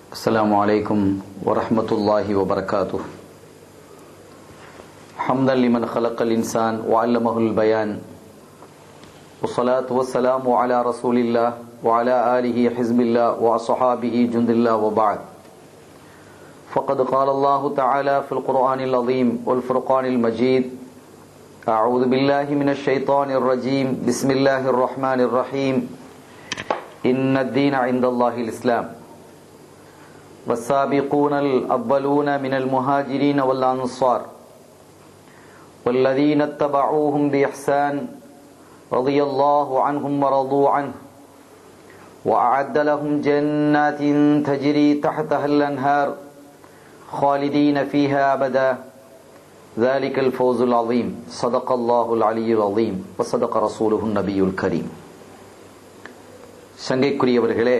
السلام عليكم ورحمة الله وبركاته حمدا لمن خلق الإنسان وعلمه البيان والصلاة والسلام على رسول الله وعلى آله حزب الله وأصحابه جند الله وبعد فقد قال الله تعالى في القرآن العظيم والفرقان المجيد أعوذ بالله من الشيطان الرجيم بسم الله الرحمن الرحيم إن الدين عند الله الإسلام والسابقون الأولون من المهاجرين والأنصار والذين اتبعوهم بإحسان رضي الله عنهم ورضوا عنه وأعد لهم جنات تجري تحتها الأنهار خالدين فيها أبدا ذلك الفوز العظيم صدق الله العلي العظيم وصدق رسوله النبي الكريم சங்கைக்குரியவர்களே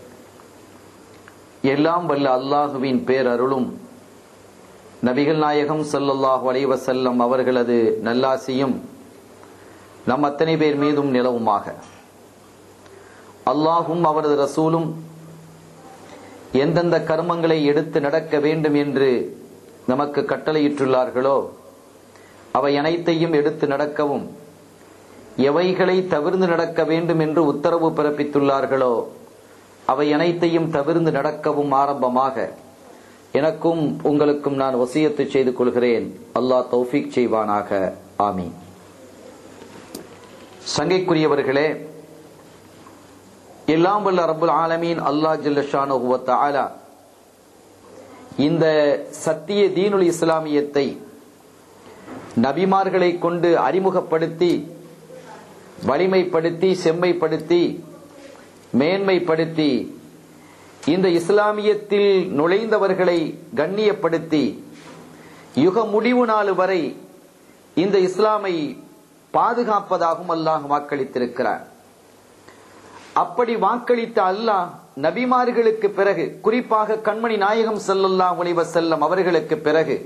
எல்லாம் வல்ல அல்லாஹுவின் பேரருளும் நபிகள் நாயகம் ஸல்லல்லாஹு அலைஹி வஸல்லம் அவர்களது நல்லாசியும் நம் அத்தனை பேர் மீதும் நிலவுமாக அல்லாஹும் அவரது ரசூலும் எந்தெந்த கர்மங்களை எடுத்து நடக்க வேண்டும் என்று நமக்கு கட்டளையிட்டுள்ளார்களோ அவை அனைத்தையும் எடுத்து நடக்கவும் எவைகளை தவிர்ந்து நடக்க வேண்டும் என்று உத்தரவு பிறப்பித்துள்ளார்களோ அவை அனைத்தையும் தவிர்ந்து நடக்கவும் ஆரம்பமாக எனக்கும் உங்களுக்கும் நான் வசியத்து செய்து கொள்கிறேன் அல்லாஹ் தௌஃபீக் செய்வானாக ஆமி சங்கைக்குரியவர்களே எல்லாம் வல்ல ரபுல் ஆலமீன் அல்லாஹ் ஜல்லஷானு ஆலா இந்த சத்திய தீனுல் இஸ்லாமியத்தை நபிமார்களை கொண்டு அறிமுகப்படுத்தி வலிமைப்படுத்தி செம்மைப்படுத்தி மேன்மைப்படுத்தி இந்த இஸ்லாமியத்தில் நுழைந்தவர்களை கண்ணியப்படுத்தி யுக முடிவு நாள் வரை இந்த இஸ்லாமை பாதுகாப்பதாகவும் அல்லாஹ் வாக்களித்திருக்கிறார் அப்படி வாக்களித்த அல்லாஹ் நபிமார்களுக்கு பிறகு குறிப்பாக கண்மணி நாயகம் செல்லல்லா உலைவ செல்லம் அவர்களுக்கு பிறகு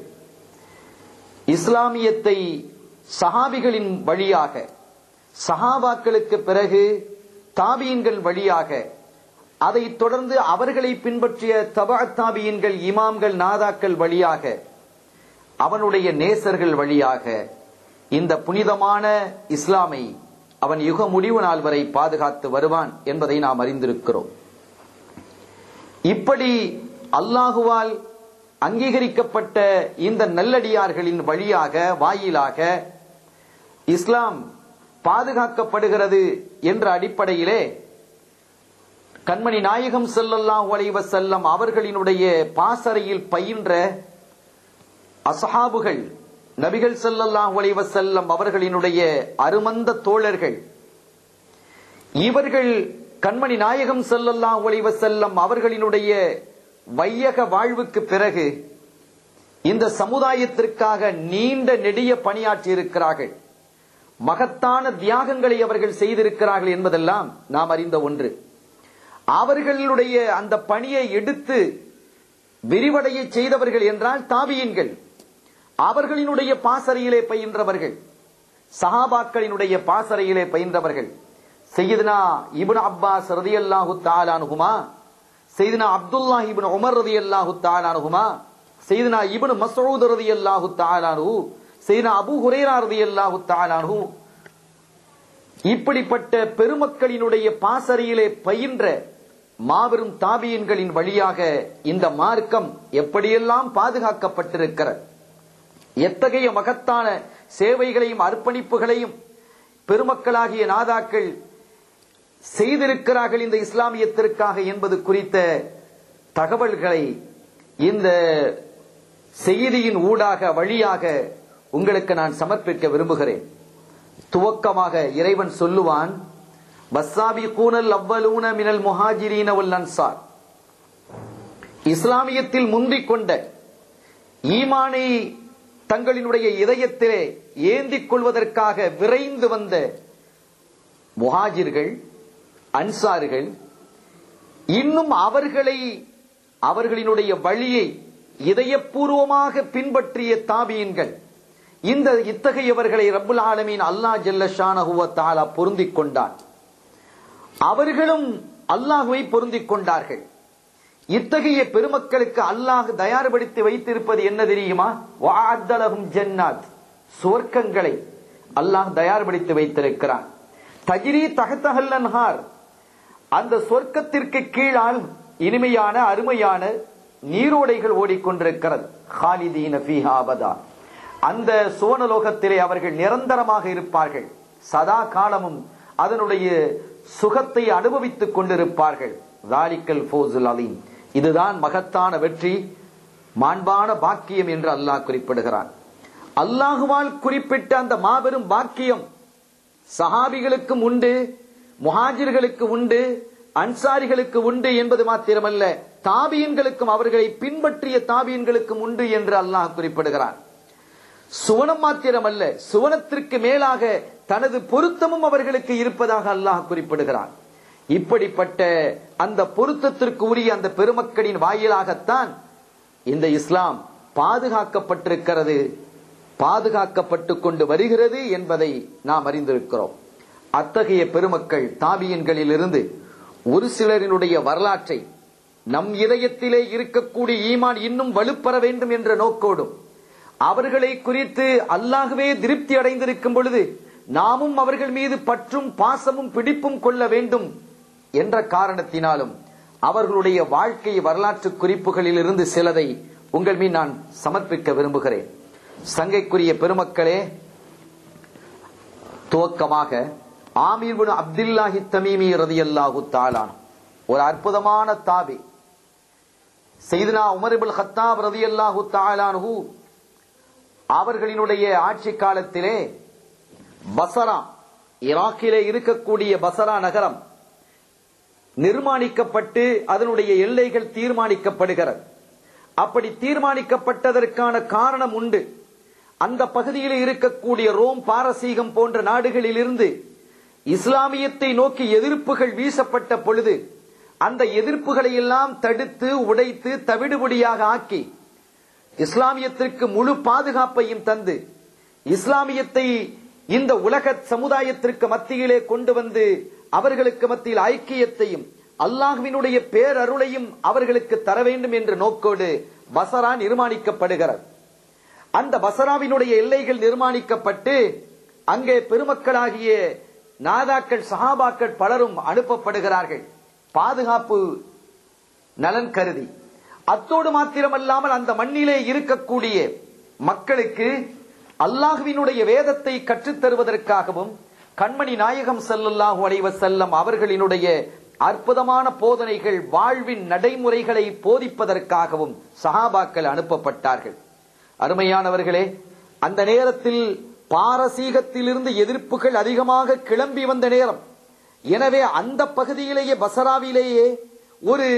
இஸ்லாமியத்தை சஹாபிகளின் வழியாக சஹாபாக்களுக்கு பிறகு தாபியன்கள் வழியாக அதை தொடர்ந்து அவர்களை பின்பற்றிய தபா தாபியன்கள் இமாம்கள் நாதாக்கள் வழியாக அவனுடைய நேசர்கள் வழியாக இந்த புனிதமான இஸ்லாமை அவன் யுக முடிவு நாள் வரை பாதுகாத்து வருவான் என்பதை நாம் அறிந்திருக்கிறோம் இப்படி அல்லாஹுவால் அங்கீகரிக்கப்பட்ட இந்த நல்லடியார்களின் வழியாக வாயிலாக இஸ்லாம் பாதுகாக்கப்படுகிறது என்ற அடிப்படையிலே கண்மணி நாயகம் செல்லல்லாம் உலைவ செல்லம் அவர்களினுடைய பாசறையில் பயின்ற அசஹாபுகள் நபிகள் செல்லல்லாம் உலைவ செல்லம் அவர்களினுடைய அருமந்த தோழர்கள் இவர்கள் கண்மணி நாயகம் செல்லல்லாம் உலைவ செல்லம் அவர்களினுடைய வையக வாழ்வுக்கு பிறகு இந்த சமுதாயத்திற்காக நீண்ட நெடிய பணியாற்றி இருக்கிறார்கள் மகத்தான தியாகங்களை அவர்கள் செய்திருக்கிறார்கள் என்பதெல்லாம் நாம் அறிந்த ஒன்று அவர்களுடைய அந்த பணியை எடுத்து விரிவடைய செய்தவர்கள் என்றால் தாபியன்கள் அவர்களினுடைய பாசறையிலே பயின்றவர்கள் சஹாபாக்களினுடைய பாசறையிலே பயின்றவர்கள் செய்யதுனா இபுன் அப்பாஸ் ரதி அல்லாஹு தாலானுகுமா செய்தினா அப்துல்லா இபின் உமர் ரதி அல்லாஹு தாலானுகுமா செய்தினா இபின் மசூத் ரதி அல்லாஹு தாலானு செய்தினா அபு ஹுரேரா ரதி அல்லாஹு தாலானு இப்படிப்பட்ட பெருமக்களினுடைய பாசறையிலே பயின்ற மாபெரும் தாபியன்களின் வழியாக இந்த மார்க்கம் எப்படியெல்லாம் பாதுகாக்கப்பட்டிருக்கிறது எத்தகைய மகத்தான சேவைகளையும் அர்ப்பணிப்புகளையும் பெருமக்களாகிய நாதாக்கள் செய்திருக்கிறார்கள் இந்த இஸ்லாமியத்திற்காக என்பது குறித்த தகவல்களை இந்த செய்தியின் ஊடாக வழியாக உங்களுக்கு நான் சமர்ப்பிக்க விரும்புகிறேன் துவக்கமாக இறைவன் சொல்லுவான் வசாபி கூனல் அவ்வலூன மினல் முஹாஜிரீன அன்சார் இஸ்லாமியத்தில் முந்திக் கொண்ட ஈமானை தங்களினுடைய இதயத்திலே ஏந்திக் கொள்வதற்காக விரைந்து வந்த முஹாஜிர்கள் அன்சார்கள் இன்னும் அவர்களை அவர்களினுடைய வழியை இதயபூர்வமாக பின்பற்றிய தாபியன்கள் இந்த இத்தகையவர்களை ரப்புல் ஆலமீன் அல்லா ஜல்லஷானஹுவ தாலா பொருந்திக் கொண்டான் அவர்களும் அல்லாஹுவை பொருந்திக் கொண்டார்கள் இத்தகைய பெருமக்களுக்கு அல்லாஹ் தயார்படுத்தி வைத்திருப்பது என்ன தெரியுமா வாத்தலகும் ஜன்னாத் சுவர்க்கங்களை அல்லாஹ் தயார்படுத்தி வைத்திருக்கிறான் தஜிரி தகத்தகல் அன்ஹார் அந்த சொர்க்கத்திற்கு கீழால் இனிமையான அருமையான நீரோடைகள் ஓடிக்கொண்டிருக்கிறது ஹாலிதீன ஃபீஹா அபதா அந்த சுவனலோகத்திலே அவர்கள் நிரந்தரமாக இருப்பார்கள் சதா காலமும் அதனுடைய சுகத்தை அனுபவித்துக் கொண்டிருப்பார்கள் தாலிக்கல் ஃபோசுல் அலீம் இதுதான் மகத்தான வெற்றி மாண்பான பாக்கியம் என்று அல்லாஹ் குறிப்பிடுகிறான் அல்லாஹுவால் குறிப்பிட்ட அந்த மாபெரும் பாக்கியம் சஹாபிகளுக்கும் உண்டு முஹாஜிர்களுக்கு உண்டு அன்சாரிகளுக்கு உண்டு என்பது மாத்திரமல்ல தாபியன்களுக்கும் அவர்களை பின்பற்றிய தாபியன்களுக்கும் உண்டு என்று அல்லாஹ் குறிப்பிடுகிறான் சுவனம் மாத்திரமல்ல சுவனத்திற்கு மேலாக தனது பொருத்தமும் அவர்களுக்கு இருப்பதாக அல்லாஹ் குறிப்பிடுகிறான் இப்படிப்பட்ட அந்த பொருத்தத்திற்கு உரிய அந்த பெருமக்களின் வாயிலாகத்தான் இந்த இஸ்லாம் பாதுகாக்கப்பட்டிருக்கிறது பாதுகாக்கப்பட்டு கொண்டு வருகிறது என்பதை நாம் அறிந்திருக்கிறோம் அத்தகைய பெருமக்கள் தாபியன்களிலிருந்து ஒரு சிலரினுடைய வரலாற்றை நம் இதயத்திலே இருக்கக்கூடிய ஈமான் இன்னும் வலுப்பெற வேண்டும் என்ற நோக்கோடும் அவர்களை குறித்து அல்லாகவே திருப்தி அடைந்திருக்கும் பொழுது நாமும் அவர்கள் மீது பற்றும் பாசமும் பிடிப்பும் கொள்ள வேண்டும் என்ற காரணத்தினாலும் அவர்களுடைய வாழ்க்கை வரலாற்று குறிப்புகளில் இருந்து சிலதை உங்கள் மீது நான் சமர்ப்பிக்க விரும்புகிறேன் சங்கைக்குரிய பெருமக்களே துவக்கமாக ஆமீர் அப்துல்லாஹி தமீமி ரதியல்லாஹு தாலான் ஒரு அற்புதமான தாபி செய்தனா உமரிபுல் ஹத்தாப் ரதியல்லாஹு தாலானு அவர்களினுடைய ஆட்சி காலத்திலே பசரா ஈராக்கிலே இருக்கக்கூடிய பசரா நகரம் நிர்மாணிக்கப்பட்டு அதனுடைய எல்லைகள் தீர்மானிக்கப்படுகிறது அப்படி தீர்மானிக்கப்பட்டதற்கான காரணம் உண்டு அந்த பகுதியில் இருக்கக்கூடிய ரோம் பாரசீகம் போன்ற நாடுகளில் இருந்து இஸ்லாமியத்தை நோக்கி எதிர்ப்புகள் வீசப்பட்ட பொழுது அந்த எதிர்ப்புகளை எல்லாம் தடுத்து உடைத்து தவிடுபடியாக ஆக்கி இஸ்லாமியத்திற்கு முழு பாதுகாப்பையும் தந்து இஸ்லாமியத்தை இந்த உலக சமுதாயத்திற்கு மத்தியிலே கொண்டு வந்து அவர்களுக்கு மத்தியில் ஐக்கியத்தையும் அல்லாஹ்வினுடைய பேரருளையும் அவர்களுக்கு தர வேண்டும் என்ற நோக்கோடு பசரா நிர்மாணிக்கப்படுகிறது அந்த பசராவினுடைய எல்லைகள் நிர்மாணிக்கப்பட்டு அங்கே பெருமக்களாகிய நாதாக்கள் சஹாபாக்கள் பலரும் அனுப்பப்படுகிறார்கள் பாதுகாப்பு நலன் கருதி அத்தோடு மாத்திரமல்லாமல் அந்த மண்ணிலே இருக்கக்கூடிய மக்களுக்கு அல்லாஹுவினுடைய வேதத்தை கற்றுத் தருவதற்காகவும் கண்மணி நாயகம் ஸல்லல்லாஹு அலைஹி வஸல்லம் அவர்களினுடைய அற்புதமான போதனைகள் வாழ்வின் நடைமுறைகளை போதிப்பதற்காகவும் சஹாபாக்கள் அனுப்பப்பட்டார்கள் அருமையானவர்களே அந்த நேரத்தில் பாரசீகத்திலிருந்து எதிர்ப்புகள் அதிகமாக கிளம்பி வந்த நேரம் எனவே அந்த பகுதியிலேயே பசராவிலேயே ஒரு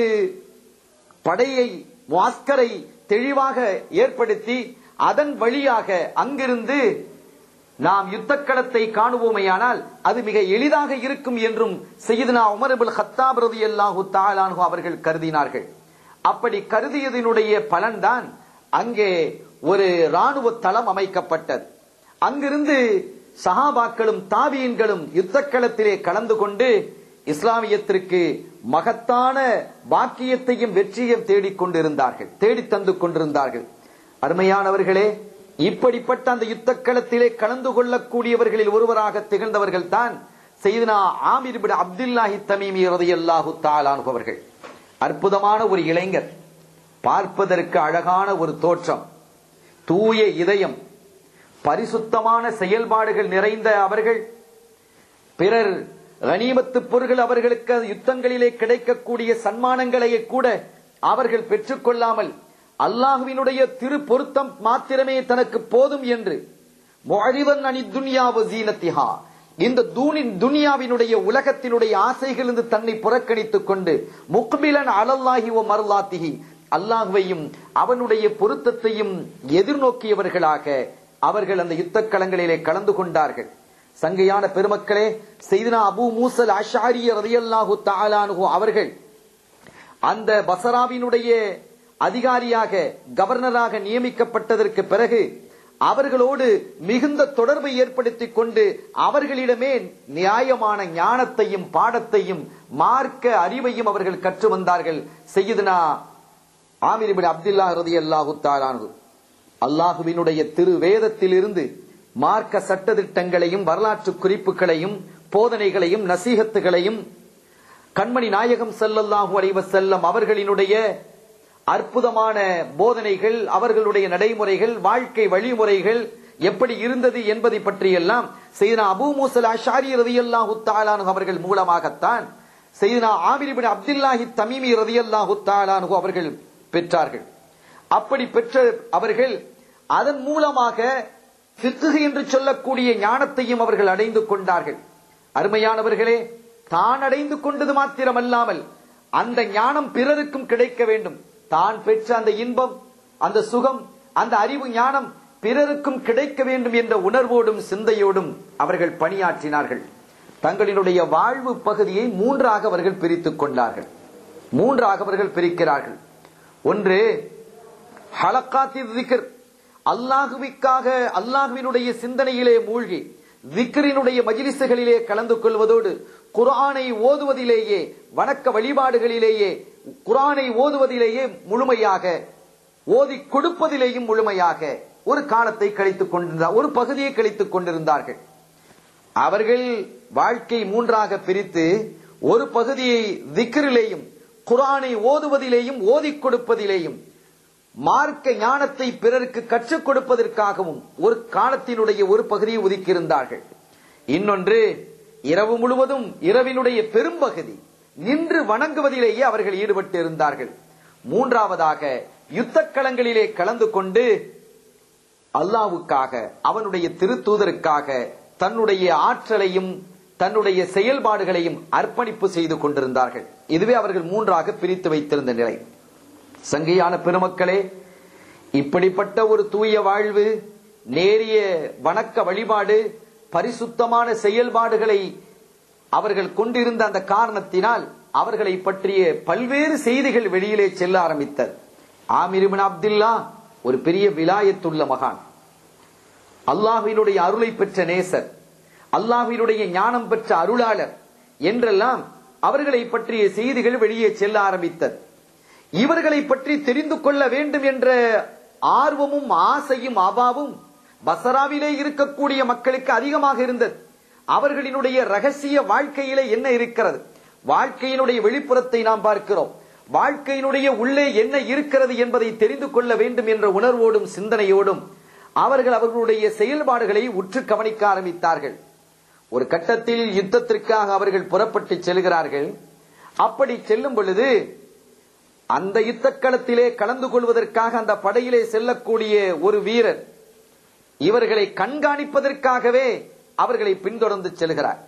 படையை வாஸ்கரை தெளிவாக ஏற்படுத்தி அதன் வழியாக அங்கிருந்து நாம் யுத்தக்களத்தை காணுவோமேயானால் அது மிக எளிதாக இருக்கும் என்றும் செய்தனா உமரபுல் ஹத்தாப் ரதி அல்லாஹு தாலானு அவர்கள் கருதினார்கள் அப்படி கருதியதனுடைய பலன்தான் அங்கே ஒரு ராணுவ தளம் அமைக்கப்பட்டது அங்கிருந்து சஹாபாக்களும் தாபியன்களும் யுத்தக்களத்திலே கலந்து கொண்டு இஸ்லாமியத்திற்கு மகத்தான பாக்கியத்தையும் வெற்றியையும் தேடிக் கொண்டிருந்தார்கள் தேடி தந்து கொண்டிருந்தார்கள் அருமையானவர்களே இப்படிப்பட்ட அந்த யுத்தக்களத்திலே கலந்து கொள்ளக்கூடியவர்களில் ஒருவராக திகழ்ந்தவர்கள் தான் செய்தனா ஆமிர் பின் அப்துல்லாஹி தமீமி ரதியல்லாஹு தாலான் அவர்கள் அற்புதமான ஒரு இளைஞர் பார்ப்பதற்கு அழகான ஒரு தோற்றம் தூய இதயம் பரிசுத்தமான செயல்பாடுகள் நிறைந்த அவர்கள் பிறர் கனிமத்து பொருள்கள் அவர்களுக்கு யுத்தங்களிலே கிடைக்கக்கூடிய சன்மானங்களை கூட அவர்கள் பெற்றுக்கொள்ளாமல் அல்லாஹுவினுடைய திரு பொருத்தம் மாத்திரமே தனக்கு போதும் என்று மொழிவன் அணி துன்யாவு ஜீனத்திஹா இந்த தூணின் துனியாவினுடைய உலகத்தினுடைய ஆசைகளிலிருந்து தன்னை புறக்கணித்துக் கொண்டு முக்பிலன் அலல்லாஹி ஓ மருளாத்திஹி அல்லாஹுவையும் அவனுடைய பொருத்தத்தையும் எதிர்நோக்கியவர்களாக அவர்கள் அந்த யுத்த களங்களிலே கலந்து கொண்டார்கள் சங்கையான பெருமக்களே செய்தினா அபு மூசல் அஷாரிய ரதியல்லாஹு தாலானு அவர்கள் அந்த பசராவினுடைய அதிகாரியாக கவர்னராக நியமிக்கப்பட்டதற்கு பிறகு அவர்களோடு மிகுந்த தொடர்பை ஏற்படுத்திக் கொண்டு அவர்களிடமே நியாயமான ஞானத்தையும் பாடத்தையும் மார்க்க அறிவையும் அவர்கள் கற்று வந்தார்கள் செய்யுதுனா ஆமீர் இப்னு அப்துல்லா ரலியல்லாஹு தஆலானு அல்லாஹுவினுடைய திரு வேதத்திலிருந்து மார்க்க சட்டதிட்டங்களையும் வரலாற்று குறிப்புகளையும் போதனைகளையும் நசீகத்துகளையும் கண்மணி நாயகம் ஸல்லல்லாஹு அலைஹி வஸல்லம் அவர்களினுடைய அற்புதமான போதனைகள் அவர்களுடைய நடைமுறைகள் வாழ்க்கை வழிமுறைகள் எப்படி இருந்தது என்பதை பற்றியெல்லாம் செய்தனா அபூ மூசல் அஷாரி ரதியல்லாஹு தஆலானு அவர்கள் மூலமாகத்தான் செய்தனா ஆமிர் இப்னு அப்துல்லாஹி தமீமி ரதியல்லாஹு தஆலானு அவர்கள் பெற்றார்கள் அப்படி பெற்ற அவர்கள் அதன் மூலமாக ஃபிக்ஹ் என்று சொல்லக்கூடிய ஞானத்தையும் அவர்கள் அடைந்து கொண்டார்கள் அருமையானவர்களே தான் அடைந்து கொண்டது மாத்திரமல்லாமல் அந்த ஞானம் பிறருக்கும் கிடைக்க வேண்டும் தான் பெற்ற அந்த இன்பம் அந்த சுகம் அந்த அறிவு ஞானம் பிறருக்கும் கிடைக்க வேண்டும் என்ற உணர்வோடும் சிந்தையோடும் அவர்கள் பணியாற்றினார்கள் தங்களினுடைய வாழ்வு பகுதியை மூன்றாக அவர்கள் பிரித்துக் கொண்டார்கள் மூன்றாக அவர்கள் பிரிக்கிறார்கள் ஒன்று ஹலக்காத்தி திக்ர் அல்லாஹுவிக்காக அல்லாஹுவினுடைய சிந்தனையிலே மூழ்கி விக்ரினுடைய மஜிலிசுகளிலே கலந்து கொள்வதோடு குர்ஆனை ஓதுவதிலேயே வணக்க வழிபாடுகளிலேயே குர்ஆனை ஓதுவதிலேயே முழுமையாக ஓதி கொடுப்பதிலேயும் முழுமையாக ஒரு காலத்தை கழித்துக் கொண்டிருந்தார் ஒரு பகுதியை கழித்துக் கொண்டிருந்தார்கள் அவர்கள் வாழ்க்கை மூன்றாக பிரித்து ஒரு பகுதியை திக்ரிலேயும் குர்ஆனை ஓதுவதிலேயும் ஓதிக் கொடுப்பதிலேயும் மார்க்க ஞானத்தை பிறருக்கு கற்றுக் கொடுப்பதற்காகவும் ஒரு காலத்தினுடைய ஒரு பகுதியை ஒதுக்கியிருந்தார்கள் இன்னொன்று இரவு முழுவதும் இரவினுடைய பெரும்பகுதி நின்று வணங்குவதிலேயே அவர்கள் ஈடுபட்டு இருந்தார்கள் மூன்றாவதாக யுத்த களங்களிலே கலந்து கொண்டு அல்லாவுக்காக அவனுடைய திருத்தூதருக்காக தன்னுடைய ஆற்றலையும் தன்னுடைய செயல்பாடுகளையும் அர்ப்பணிப்பு செய்து கொண்டிருந்தார்கள் இதுவே அவர்கள் மூன்றாக பிரித்து வைத்திருந்த நிலை சங்கையான பெருமக்களே இப்படிப்பட்ட ஒரு தூய வாழ்வு நேரிய வணக்க வழிபாடு பரிசுத்தமான செயல்பாடுகளை அவர்கள் கொண்டிருந்த அந்த காரணத்தினால் அவர்களை பற்றிய பல்வேறு செய்திகள் வெளியிலே செல்ல ஆரம்பித்தது ஆமிரிபின் அப்துல்லா ஒரு பெரிய விலாயத்துள்ள மகான் அல்லாஹினுடைய அருளை பெற்ற நேசர் அல்லாஹினுடைய ஞானம் பெற்ற அருளாளர் என்றெல்லாம் அவர்களை பற்றிய செய்திகள் வெளியே செல்ல ஆரம்பித்தது இவர்களை பற்றி தெரிந்து கொள்ள வேண்டும் என்ற ஆர்வமும் ஆசையும் அபாவும் பசராவிலே இருக்கக்கூடிய மக்களுக்கு அதிகமாக இருந்தது அவர்களினுடைய ரகசிய வாழ்க்கையிலே என்ன இருக்கிறது வாழ்க்கையினுடைய வெளிப்புறத்தை நாம் பார்க்கிறோம் வாழ்க்கையினுடைய உள்ளே என்ன இருக்கிறது என்பதை தெரிந்து கொள்ள வேண்டும் என்ற உணர்வோடும் சிந்தனையோடும் அவர்கள் அவர்களுடைய செயல்பாடுகளை உற்று கவனிக்க ஆரம்பித்தார்கள் ஒரு கட்டத்தில் யுத்தத்திற்காக அவர்கள் புறப்பட்டு செல்கிறார்கள் அப்படி செல்லும் பொழுது அந்த யுத்தக்களத்திலே கலந்து கொள்வதற்காக அந்த படையிலே செல்லக்கூடிய ஒரு வீரர் இவர்களை கண்காணிப்பதற்காகவே அவர்களை பின்தொடர்ந்து செல்கிறார்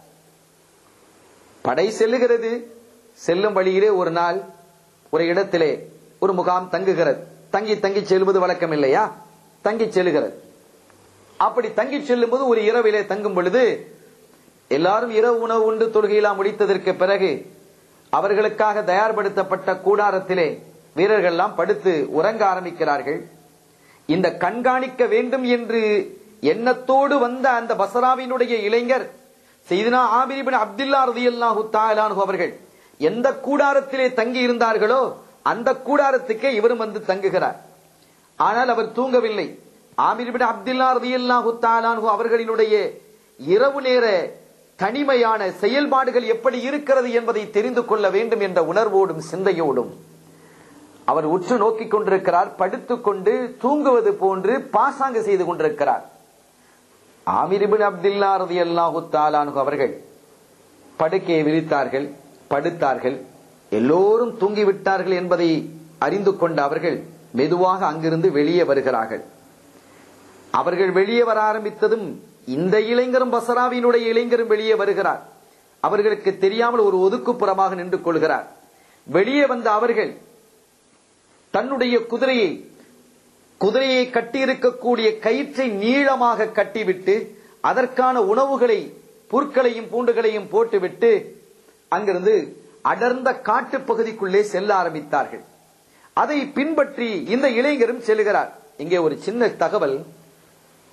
படை செல்லுகிறது செல்லும் வழியிலே ஒரு நாள் ஒரு இடத்திலே ஒரு முகாம் தங்குகிறது தங்கி தங்கி செல்வது வழக்கம் இல்லையா தங்கி செல்லுகிறது அப்படி தங்கி செல்லும் போது ஒரு இரவிலே தங்கும் பொழுது எல்லாரும் இரவு உணவு உண்டு தொழுகையெல்லாம் முடித்ததற்கு பிறகு அவர்களுக்காக தயார்படுத்தப்பட்ட கூடாரத்திலே வீரர்கள் எல்லாம் படுத்து உறங்க ஆரம்பிக்கிறார்கள் இந்த கண்காணிக்க வேண்டும் என்று எண்ணத்தோடு வந்த அந்த பசராவினுடைய இளைஞர் செய்தினா ஆபிரிபின் அப்துல்லா ரதியல்லாஹு தாலானு அவர்கள் எந்த கூடாரத்திலே தங்கி இருந்தார்களோ அந்த கூடாரத்துக்கே இவரும் வந்து தங்குகிறார் ஆனால் அவர் தூங்கவில்லை ஆமிர்பின் அப்துல்லா ரதியல்லாஹு தாலானு அவர்களினுடைய இரவு நேர தனிமையான செயல்பாடுகள் எப்படி இருக்கிறது என்பதை தெரிந்து கொள்ள வேண்டும் என்ற உணர்வோடும் சிந்தையோடும் அவர் உற்று நோக்கிக் கொண்டிருக்கிறார் படுத்துக் கொண்டு தூங்குவது போன்று பாசாங்கு செய்து கொண்டிருக்கிறார் ஆமிரிபின் அப்துல்லா ரதி அல்லாஹு தாலானு அவர்கள் படுக்கையை விரித்தார்கள் படுத்தார்கள் எல்லோரும் தூங்கிவிட்டார்கள் என்பதை அறிந்து கொண்ட அவர்கள் மெதுவாக அங்கிருந்து வெளியே வருகிறார்கள் அவர்கள் வெளியே வர ஆரம்பித்ததும் இந்த இளைஞரும் பசராவினுடைய இளைஞரும் வெளியே வருகிறார் அவர்களுக்கு தெரியாமல் ஒரு ஒதுக்குப்புறமாக நின்று கொள்கிறார் வெளியே வந்த அவர்கள் தன்னுடைய குதிரையை குதிரையை கட்டியிருக்கக்கூடிய கயிற்றை நீளமாக கட்டிவிட்டு அதற்கான உணவுகளை புற்களையும் பூண்டுகளையும் போட்டுவிட்டு அங்கிருந்து அடர்ந்த காட்டு பகுதிக்குள்ளே செல்ல ஆரம்பித்தார்கள் அதை பின்பற்றி இந்த இளைஞரும் செல்கிறார் இங்கே ஒரு சின்ன தகவல்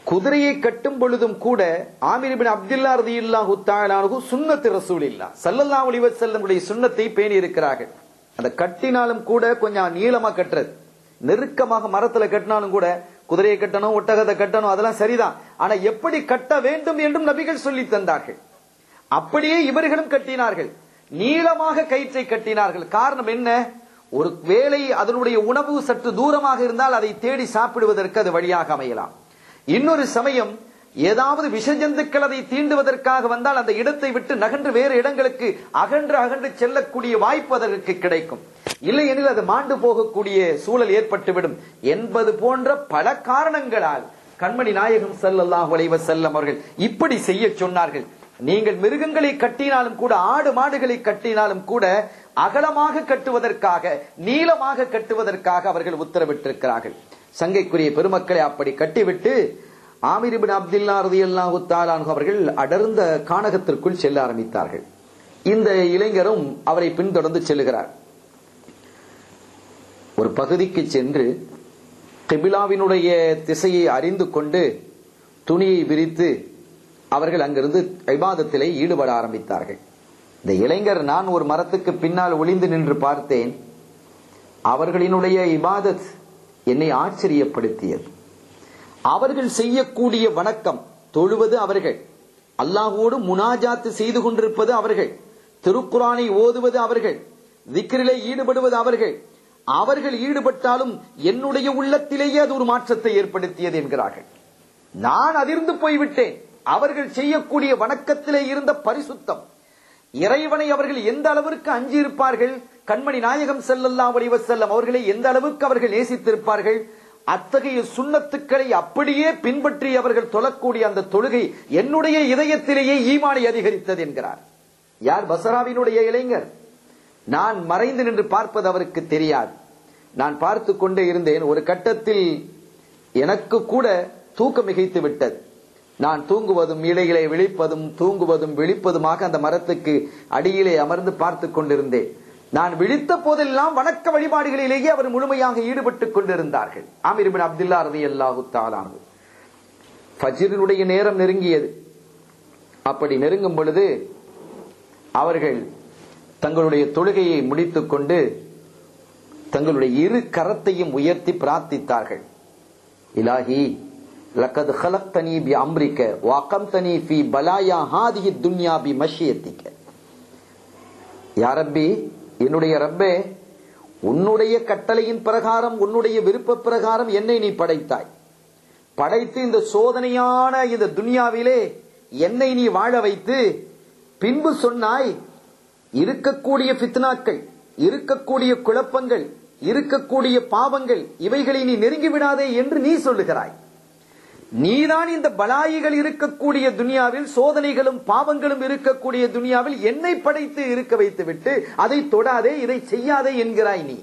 குதிரையை கட்டும் பொழுதும் கூட ஆமீர் பின் அப்துல்லா ரதியுல்லாஹு தஆலாஹு சுன்னத்து ரசூலில்லா ஸல்லல்லாஹு அலைஹி வஸல்லமுடைய சுன்னத்தை பேணி இருக்கிறார்கள் அந்த கட்டினாலும் கூட கொஞ்சம் நீளமா கட்டுறது நெருக்கமாக மரத்துல கட்டினாலும் கூட குதிரையை கட்டணும் ஒட்டகத்தை கட்டணும் அதெல்லாம் சரிதான் ஆனா எப்படி கட்ட வேண்டும் என்றும் நபிகள் சொல்லி தந்தார்கள் அப்படியே இவர்களும் கட்டினார்கள் நீளமாக கயிற்றை கட்டினார்கள் காரணம் என்ன ஒரு வேளை அதனுடைய உணவு சற்று தூரமாக இருந்தால் அதை தேடி சாப்பிடுவதற்கு அது வழியாக அமையலாம் இன்னொரு சமயம் ஏதாவது விஷஜந்துக்கள் அதை தீண்டுவதற்காக வந்தால் அந்த இடத்தை விட்டு நகன்று வேறு இடங்களுக்கு அகன்று அகன்று செல்லக்கூடிய வாய்ப்பு அதற்கு கிடைக்கும் இல்லை எனில் அது மாண்டு போகக்கூடிய சூழல் ஏற்பட்டுவிடும் என்பது போன்ற பல காரணங்களால் கண்மணி நாயகம் ஸல்லல்லாஹு அலைஹி வஸல்லம் அவர்கள் இப்படி செய்ய சொன்னார்கள் நீங்கள் மிருகங்களை கட்டினாலும் கூட ஆடு மாடுகளை கட்டினாலும் கூட அகலமாக கட்டுவதற்காக நீளமாக கட்டுவதற்காக அவர்கள் உத்தரவிட்டிருக்கிறார்கள் சங்கைக்குரிய பெருமக்களை அப்படி கட்டிவிட்டு ஆமீர் இப்னு அப்துல்லா ரலியல்லாஹு தஆலா அன்ஹு அவர்கள் அடர்ந்த கானகத்திற்குள் செல்ல ஆரம்பித்தார்கள் இந்த இளைஞரும் அவரை பின்தொடர்ந்து செல்லுகிறார் ஒரு பகுதிக்கு சென்று கிபிலாவினுடைய திசையை அறிந்து கொண்டு துணியை விரித்து அவர்கள் அங்கிருந்து ஐபாதத்திலே ஈடுபட ஆரம்பித்தார்கள் இந்த இளைஞர் நான் ஒரு மரத்துக்கு பின்னால் ஒளிந்து நின்று பார்த்தேன் அவர்களினுடைய இபாதத் என்னை ஆச்சரியப்படுத்தியது அவர்கள் செய்யக்கூடிய வணக்கம் தொழுவது அவர்கள் அல்லாஹோடு முனாஜாத்து செய்து கொண்டிருப்பது அவர்கள் திருக்குறானை ஓதுவது அவர்கள் திக்ரிலே ஈடுபடுவது அவர்கள் அவர்கள் ஈடுபட்டாலும் என்னுடைய உள்ளத்திலேயே அது ஒரு மாற்றத்தை ஏற்படுத்தியது என்கிறார்கள் நான் அதிர்ந்து போய்விட்டேன் அவர்கள் செய்யக்கூடிய வணக்கத்திலே இருந்த பரிசுத்தம் இறைவனை அவர்கள் எந்த அளவிற்கு அஞ்சி இருப்பார்கள் கண்மணி நாயகம் ஸல்லல்லாஹு அலைஹி வஸல்லம் அவர்களை எந்த அளவுக்கு அவர்கள் நேசித்திருப்பார்கள் அத்தகைய சுண்ணத்துக்களை அப்படியே பின்பற்றி அவர்கள் தொழக்கூடிய அந்த தொழுகை என்னுடைய இதயத்திலேயே ஈமானை அதிகரித்தது என்கிறார் யார் பசராவினுடைய இளைஞர் நான் மறைந்து நின்று பார்ப்பது அவருக்கு தெரியாது நான் பார்த்து கொண்டே இருந்தேன் ஒரு கட்டத்தில் எனக்கு கூட தூக்கம் மிகைத்து விட்டது நான் தூங்குவதும் இலையிலே விழிப்பதும் தூங்குவதும் விழிப்பதுமாக அந்த மரத்துக்கு அடியிலே அமர்ந்து பார்த்து கொண்டிருந்தேன் நான் விழித்த போதெல்லாம் வணக்க வழிபாடுகளிலேயே அவர் முழுமையாக ஈடுபட்டுக் கொண்டிருந்தார்கள் ஆமீர் பின் அப்துல்லா ரதி அல்லாஹு தாலானு ஃபஜ்ரினுடைய நேரம் நெருங்கியது அப்படி நெருங்கும் பொழுது அவர்கள் தங்களுடைய தொழுகையை முடித்துக் கொண்டு தங்களுடைய இரு கரத்தையும் உயர்த்தி பிரார்த்தித்தார்கள் இலாஹி லக்கத் خلقتني بأمرك وأقمتني في بلايا هذه الدنيا بمشيتك யா ரப்பி என்னுடைய ரப்பே உன்னுடைய கட்டளையின் பிரகாரம் உன்னுடைய விருப்ப பிரகாரம் என்னை நீ படைத்தாய் படைத்து இந்த சோதனையான இந்த துனியாவிலே என்னை நீ வாழ வைத்து பின்பு சொன்னாய் இருக்கக்கூடிய ஃபித்னாக்கள் இருக்கக்கூடிய குழப்பங்கள் இருக்கக்கூடிய பாவங்கள் இவைகளை நீ நெருங்கி விடாதே என்று நீ சொல்லுகிறாய் நீதான் இந்த பலாயிகள் இருக்கக்கூடிய துனியாவில் சோதனைகளும் பாவங்களும் இருக்கக்கூடிய துனியாவில் என்னை படைத்து இருக்க வைத்து விட்டு அதை தொடாதே இதை செய்யாதே என்கிறாய் நீ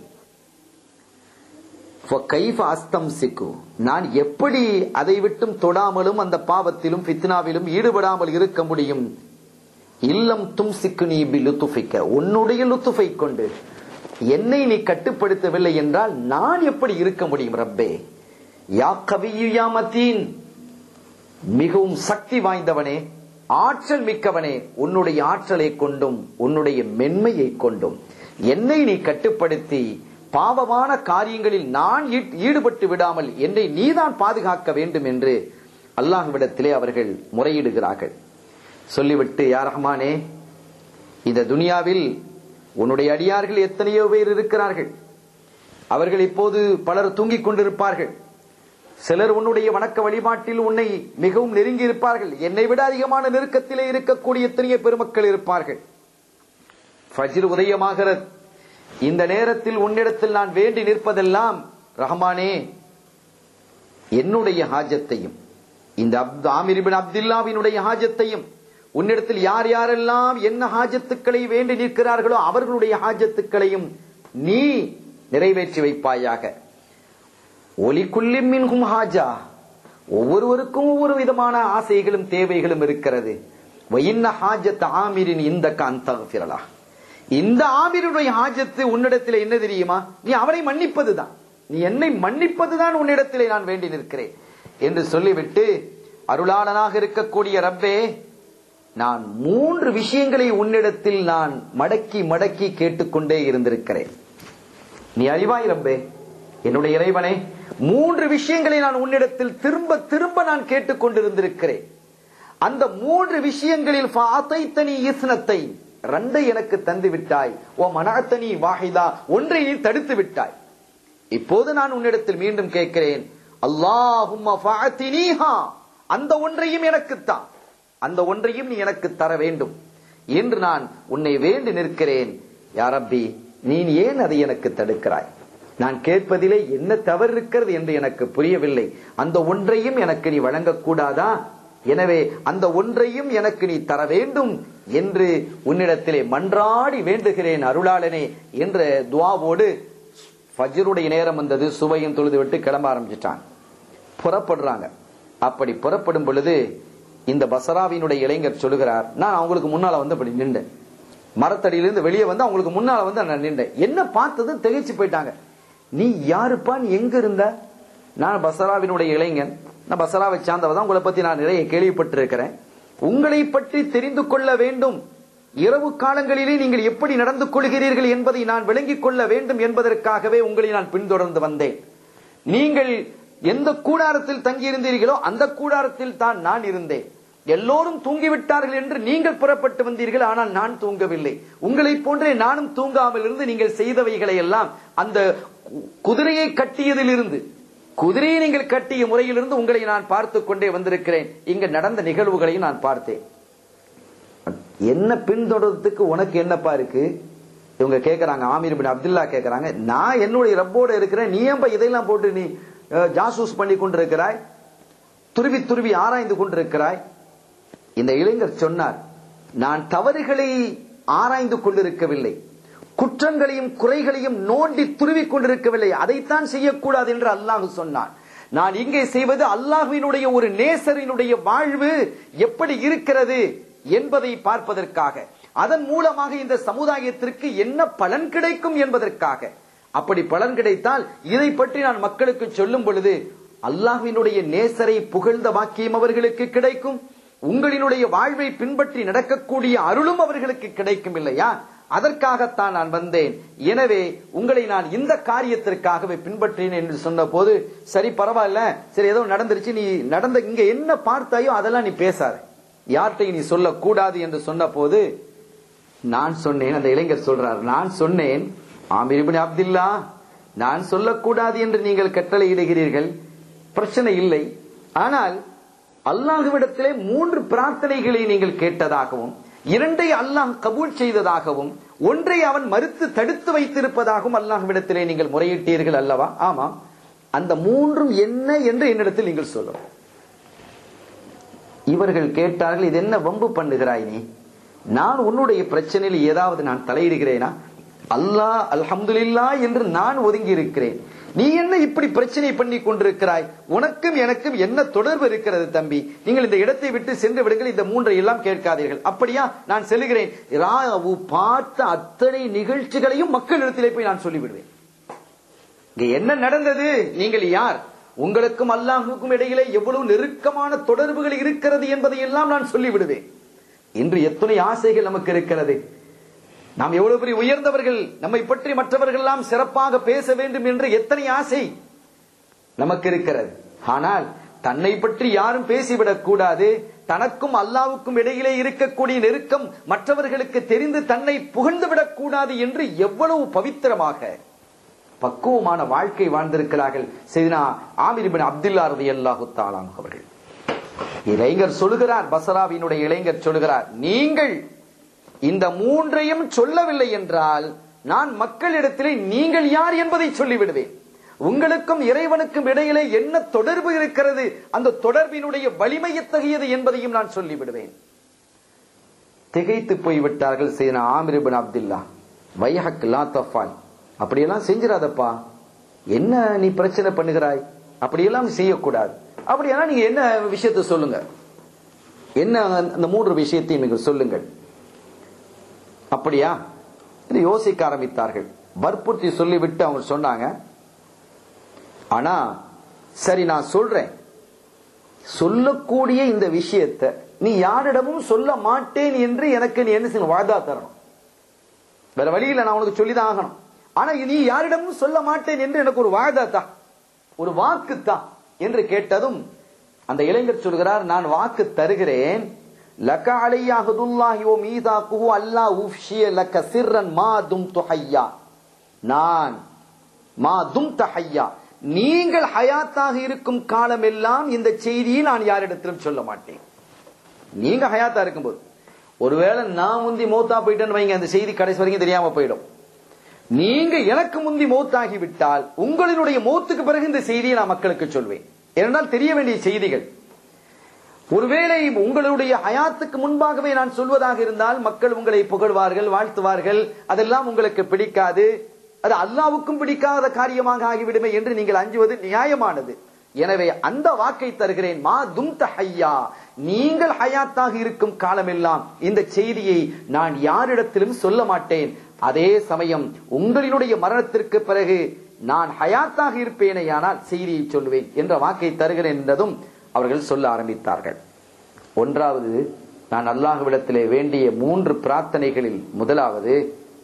கைஃப அஸ்தம் சிக்கு நான் எப்படி அதை விட்டும் தொடாமலும் அந்த பாவத்திலும் ஃபித்னாவிலும் ஈடுபடாமல் இருக்க முடியும் இல்லம் தும் சிக்கு நீ பி லுத்துஃபிக்க உன்னுடைய லுத்துஃபை கொண்டு என்னை நீ கட்டுப்படுத்தவில்லை என்றால் நான் எப்படி இருக்க முடியும் ரப்பே யா கவியு யா மத்தீன் மிகவும் சக்தி வாய்ந்தவனே ஆற்றல் மிக்கவனே உன்னுடைய ஆற்றலை கொண்டும் உன்னுடைய மென்மையை கொண்டும் என்னை நீ கட்டுப்படுத்தி பாவமான காரியங்களில் நான் ஈட்- ஈடுபட்டு விடாமல் என்னை நீதான் பாதுகாக்க வேண்டும் என்று அல்லாஹ்விடத்திலே அவர்கள் முறையிடுகிறார்கள் சொல்லிவிட்டு யார் ரஹ்மானே இந்த துனியாவில் உன்னுடைய அடியார்கள் எத்தனையோ பேர் இருக்கிறார்கள் அவர்கள் இப்போது பலர் தூங்கிக் கொண்டிருப்பார்கள் சிலர் உன்னுடைய வணக்க வழிபாட்டில் உன்னை மிகவும் நெருங்கி இருப்பார்கள் என்னை விட அதிகமான நெருக்கத்திலே இருக்கக்கூடிய எத்தனையோ பெருமக்கள் இருப்பார்கள் ஃபஜ்ர் உதயமாகிறது இந்த நேரத்தில் உன்னிடத்தில் நான் வேண்டி நிற்பதெல்லாம் ரஹ்மானே என்னுடைய ஹாஜத்தையும் இந்த அப்து ஆமிர் இப்னு அப்துல்லாவினுடைய ஹாஜத்தையும் உன்னிடத்தில் யார் யாரெல்லாம் என்ன ஹாஜத்துக்களை வேண்டி நிற்கிறார்களோ அவர்களுடைய ஹாஜத்துக்களையும் நீ நிறைவேற்றி வைப்பாயாக ஒலிக்குள்ளி மின்கும் ஹாஜா ஒவ்வொருவருக்கும் ஒவ்வொரு விதமான ஆசைகளும் தேவைகளும் இருக்கிறது வயின்ன ஹாஜத் ஆமிரின் இந்த காந்தா இந்த ஆமிருடைய ஹாஜத்து உன்னிடத்தில் என்ன தெரியுமா நீ அவனை மன்னிப்பதுதான் நீ என்னை மன்னிப்பதுதான் உன்னிடத்திலே நான் வேண்டி நிற்கிறேன் என்று சொல்லிவிட்டு அருளாளனாக இருக்கக்கூடிய ரப்பே நான் மூன்று விஷயங்களை உன்னிடத்தில் நான் மடக்கி மடக்கி கேட்டுக்கொண்டே இருந்திருக்கிறேன் நீ அறிவாய் ரப்பே என்னுடைய இறைவனே மூன்று விஷயங்களை நான் உன்னிடத்தில் திரும்ப திரும்ப நான் கேட்டுக்கொண்டிருந்திருக்கிறேன் அந்த மூன்று விஷயங்களில் ஃபாத்தைத்தனி இஸ்னத்தை ரெண்டை எனக்கு தந்து விட்டாய் ஓ மனாத்தனி வாஹிதா ஒன்றை நீ தடுத்து விட்டாய் இப்போது நான் உன்னிடத்தில் மீண்டும் கேட்கிறேன் அல்லாஹும்ம ஃபஅத்தினீஹா அந்த ஒன்றையும் எனக்குத்தான் அந்த ஒன்றையும் நீ எனக்கு தர வேண்டும் என்று நான் உன்னை வேண்டி நிற்கிறேன் யா ரப்பி நீ ஏன் அதை எனக்கு தடுக்கிறாய் நான் கேட்பதிலே என்ன தவறு இருக்கிறது என்று எனக்கு புரியவில்லை அந்த ஒன்றையும் எனக்கு நீ வழங்கக்கூடாதா எனவே அந்த ஒன்றையும் எனக்கு நீ தர வேண்டும் என்று உன்னிடத்திலே மன்றாடி வேண்டுகிறேன் அருளாளனே என்ற துவாவோடு ஃபஜ்ருடைய நேரம் வந்தது சுவையும் தொழுது விட்டு கிளம்ப ஆரம்பிச்சிட்டான் புறப்படுறாங்க அப்படி புறப்படும் பொழுது இந்த பசராவினுடைய இளைஞர் சொல்லுகிறார் நான் அவங்களுக்கு முன்னால வந்து அப்படி நின்றேன் மரத்தடியிலிருந்து வெளியே வந்து அவங்களுக்கு முன்னால வந்து நான் நின்றேன் என்ன பார்த்தது திகைச்சு போயிட்டாங்க நீ யாருப்பா நீ எங்க இருந்த நான் பசராவினுடைய இளைஞன் நான் பசராவை சார்ந்தவ தான் உங்களை பத்தி நான் நிறைய கேள்விப்பட்டிருக்கிறேன் உங்களை பற்றி தெரிந்து கொள்ள வேண்டும் இரவு காலங்களிலே நீங்கள் எப்படி நடந்து கொள்கிறீர்கள் என்பதை நான் விளங்கிக் கொள்ள வேண்டும் என்பதற்காகவே உங்களை நான் பின்தொடர்ந்து வந்தேன் நீங்கள் எந்த கூடாரத்தில் தங்கியிருந்தீர்களோ அந்த கூடாரத்தில் தான் நான் இருந்தேன் எல்லோரும் தூங்கிவிட்டார்கள் என்று நீங்கள் புறப்பட்டு வந்தீர்கள் ஆனால் நான் தூங்கவில்லை உங்களைப் போன்றே நானும் தூங்காமல் இருந்து நீங்கள் செய்தவைகளை எல்லாம் அந்த கு- குதிரையை கட்டியதிலிருந்து குதிரையை நீங்கள் கட்டிய முறையிலிருந்து உங்களை நான் பார்த்து கொண்டே வந்திருக்கிறேன் இங்க நடந்த நிகழ்வுகளையும் நான் பார்த்தேன் என்ன பின்தொடர்றதுக்கு உனக்கு என்னப்பா இருக்கு இவங்க கேக்குறாங்க ஆமீர் பின் அப்துல்லா கேக்குறாங்க நான் என்னுடைய ரப்போட இருக்கிறேன் நீ ஏன்பா இதெல்லாம் போட்டு நீ அஹ், ஜாசூஸ் பண்ணி கொண்டிருக்கிறாய் துருவி துருவி ஆராய்ந்து கொண்டிருக்கிறாய் இந்த இளைஞர் சொன்னார் நான் தவறுகளை ஆராய்ந்து கொண்டிருக்கவில்லை குற்றங்களையும் குறைகளையும் நோண்டி துருவிக் கொண்டிருக்கவில்லை அதைத்தான் செய்யக்கூடாது என்று அல்லாஹ் சொன்னான் நான் இங்கே செய்வது அல்லாஹ்வினுடைய ஒரு நேசரினுடைய வாழ்வு எப்படி இருக்கிறது என்பதை பார்ப்பதற்காக அதன் மூலமாக இந்த சமுதாயத்திற்கு என்ன பலன் கிடைக்கும் என்பதற்காக அப்படி பலன் கிடைத்தால் இதை பற்றி நான் மக்களுக்கு சொல்லும் பொழுது அல்லாஹ்வினுடைய நேசரை புகழ்ந்த வாக்கியம் அவர்களுக்கு கிடைக்கும் உங்களினுடைய வாழ்வை பின்பற்றி நடக்கக்கூடிய அருளும் அவர்களுக்கு கிடைக்கும் இல்லையா அதற்காகத்தான் நான் வந்தேன் எனவே உங்களை நான் இந்த காரியத்திற்காகவே பின்பற்றினேன் என்று சொன்ன போது சரி பரவாயில்ல சரி ஏதோ நடந்துருச்சு நீ நடந்த இங்க என்ன பார்த்தாயோ அதெல்லாம் நீ பேசாத யார்கிட்டையும் நீ சொல்லக்கூடாது என்று சொன்ன போது நான் சொன்னேன் அந்த இளைஞர் சொல்றார் நான் சொன்னேன் ஆமீர் இப்னு அப்துல்லா நான் சொல்லக்கூடாது என்று நீங்கள் கட்டளையிடுகிறீர்கள் பிரச்சனை இல்லை ஆனால் அல்லாஹ்விடத்திலே மூன்று பிரார்த்தனைகளை நீங்கள் கேட்டதாகவும் இரண்டை அல்லாஹ் கபூல் செய்ததாகவும் ஒன்றை அவன் மறுத்து தடுத்து வைத்திருப்பதாகவும் அல்லாஹ்விடத்திலே நீங்கள் முறையிட்டீர்கள் அல்லவா ஆமாம் அந்த மூன்றும் என்ன என்று என்னிடத்தில் நீங்கள் சொல்லணும் இவர்கள் கேட்டார்கள் இது என்ன வம்பு பண்ணுகிறாய் நீ நான் உன்னுடைய பிரச்சனையில் ஏதாவது நான் தலையிடுகிறேனா அல்லாஹ் அல்ஹம்துலில்லா என்று நான் ஒதுங்கி இருக்கிறேன் நீ என்ன இப்படி பிரச்சனை பண்ணி கொண்டிருக்கிறாய் உனக்கும் எனக்கும் என்ன தொடர்பு இருக்கிறது தம்பி நீங்கள் இந்த இடத்தை விட்டு சென்று விடுங்கள் இந்த மூன்றை எல்லாம் கேட்காதீர்கள் அப்படியா நான் செல்கிறேன் ராவு பார்த்த அத்தனை நிகழ்ச்சிகளையும் மக்களிடத்திலே போய் நான் சொல்லிவிடுவேன் இங்க என்ன நடந்தது நீங்கள் யார் உங்களுக்கும் அல்லாஹுக்கும் இடையிலே எவ்வளவு நெருக்கமான தொடர்புகள் இருக்கிறது என்பதை எல்லாம் நான் சொல்லிவிடுவேன் இன்று எத்தனை ஆசைகள் நமக்கு இருக்கிறது நாம் எவ்வளவு பெரிய உயர்ந்தவர்கள் நம்மை பற்றி மற்றவர்கள் எல்லாம் சிறப்பாக பேச வேண்டும் என்று எத்தனை ஆசை நமக்கு இருக்கிறது ஆனால் தன்னை பற்றி யாரும் பேசிவிடக் கூடாது தனக்கும் அல்லாவுக்கும் இடையிலே இருக்கக்கூடிய நெருக்கம் மற்றவர்களுக்கு தெரிந்து தன்னை புகழ்ந்து விடக் கூடாது என்று எவ்வளவு பவித்திரமாக பக்குவமான வாழ்க்கை வாழ்ந்திருக்கிறார்கள் செய்தினா ஆமிர் பின் அப்துல்லா ரதி அல்லாஹு தாலாம் அவர்கள் இளைஞர் சொல்லுகிறார் பசராவினுடைய இளைஞர் சொல்லுகிறார் நீங்கள் இந்த மூன்றையும் சொல்லவில்லை என்றால் நான் மக்களிடத்திலே நீங்கள் யார் என்பதை சொல்லிவிடுவேன் உங்களுக்கும் இறைவனுக்கும் இடையிலே என்ன தொடர்பு இருக்கிறது அந்த தொடர்பினுடைய வலிமை எத்தகையது என்பதையும் நான் சொல்லிவிடுவேன் திகைத்து போய்விட்டார்கள் செய்தனா ஆமிர் பின் அப்துல்லா வைஹக் லா தஃபால் அப்படியெல்லாம் செஞ்சிடாதப்பா என்ன நீ பிரச்சனை பண்ணுகிறாய் அப்படியெல்லாம் செய்யக்கூடாது அப்படியானா நீங்க என்ன விஷயத்தை சொல்லுங்க என்ன அந்த மூன்று விஷயத்தையும் நீங்கள் சொல்லுங்கள் அப்படியா என்று யோசிக்க ஆரம்பித்தார்கள் வற்புறுத்தி சொல்லிவிட்டு அவங்க சொன்னாங்க ஆனா சரி நான் சொல்றேன் சொல்லக்கூடிய இந்த விஷயத்தை நீ யாரிடமும் சொல்ல மாட்டேன் என்று எனக்கு நீ என்ன செய்யணும் வாதா தரணும் வேற வழியில நான் உனக்கு சொல்லிதான் ஆகணும் ஆனா நீ யாரிடமும் சொல்ல மாட்டேன் என்று எனக்கு ஒரு வாதா தா ஒரு வாக்கு தா என்று கேட்டதும் அந்த இளைஞர் சொல்கிறார் நான் வாக்கு தருகிறேன் லக்க அலையாஹதுல்லாஹி ஓ மீதாக்குஹு அல்லா உஃப்ஷிய லக்க சிர்ரன் மா தும் துஹையா நான் மா தும் தஹையா நீங்கள் ஹயாத்தாக இருக்கும் காலமெல்லாம் இந்த செய்தியை நான் யாரிடத்திலும் சொல்ல மாட்டேன் நீங்க ஹயாத்தா இருக்கும்போது ஒருவேளை நான் முந்தி மௌத்தா போயிட்டேன்னு வைங்க அந்த செய்தி கடைசி வரைக்கும் தெரியாம போயிடும் நீங்க எனக்கு முந்தி மௌத்தாகி விட்டால் உங்களினுடைய மௌத்துக்கு பிறகு இந்த செய்தியை நான் மக்களுக்கு சொல்வேன் ஏனென்றால் தெரிய வேண்டிய செய்திகள் ஒருவேளை உங்களுடைய ஹயாத்துக்கு முன்பாகவே நான் சொல்வதாக இருந்தால் மக்கள் உங்களை புகழ்வார்கள் வாழ்த்துவார்கள் அதெல்லாம் உங்களுக்கு பிடிக்காது அது அல்லாவுக்கும் பிடிக்காத காரியமாக ஆகிவிடுமே என்று நீங்கள் அஞ்சுவது நியாயமானது எனவே அந்த வாக்கை தருகிறேன் மா தும் ஹையா நீங்கள் ஹயாத்தாக இருக்கும் காலமெல்லாம் இந்த செய்தியை நான் யாரிடத்திலும் சொல்ல மாட்டேன் அதே சமயம் உங்களினுடைய மரணத்திற்கு பிறகு நான் ஹயாத்தாக இருப்பேனே ஆனால் செய்தியை சொல்லுவேன் என்ற வாக்கை தருகிறேன் என்றதும் அவர்கள் சொல்ல ஆரம்பித்தார்கள் ஒன்றாவது நான் அல்லாஹ்விடத்திலே வேண்டிய மூன்று பிரார்த்தனைகளில் முதலாவது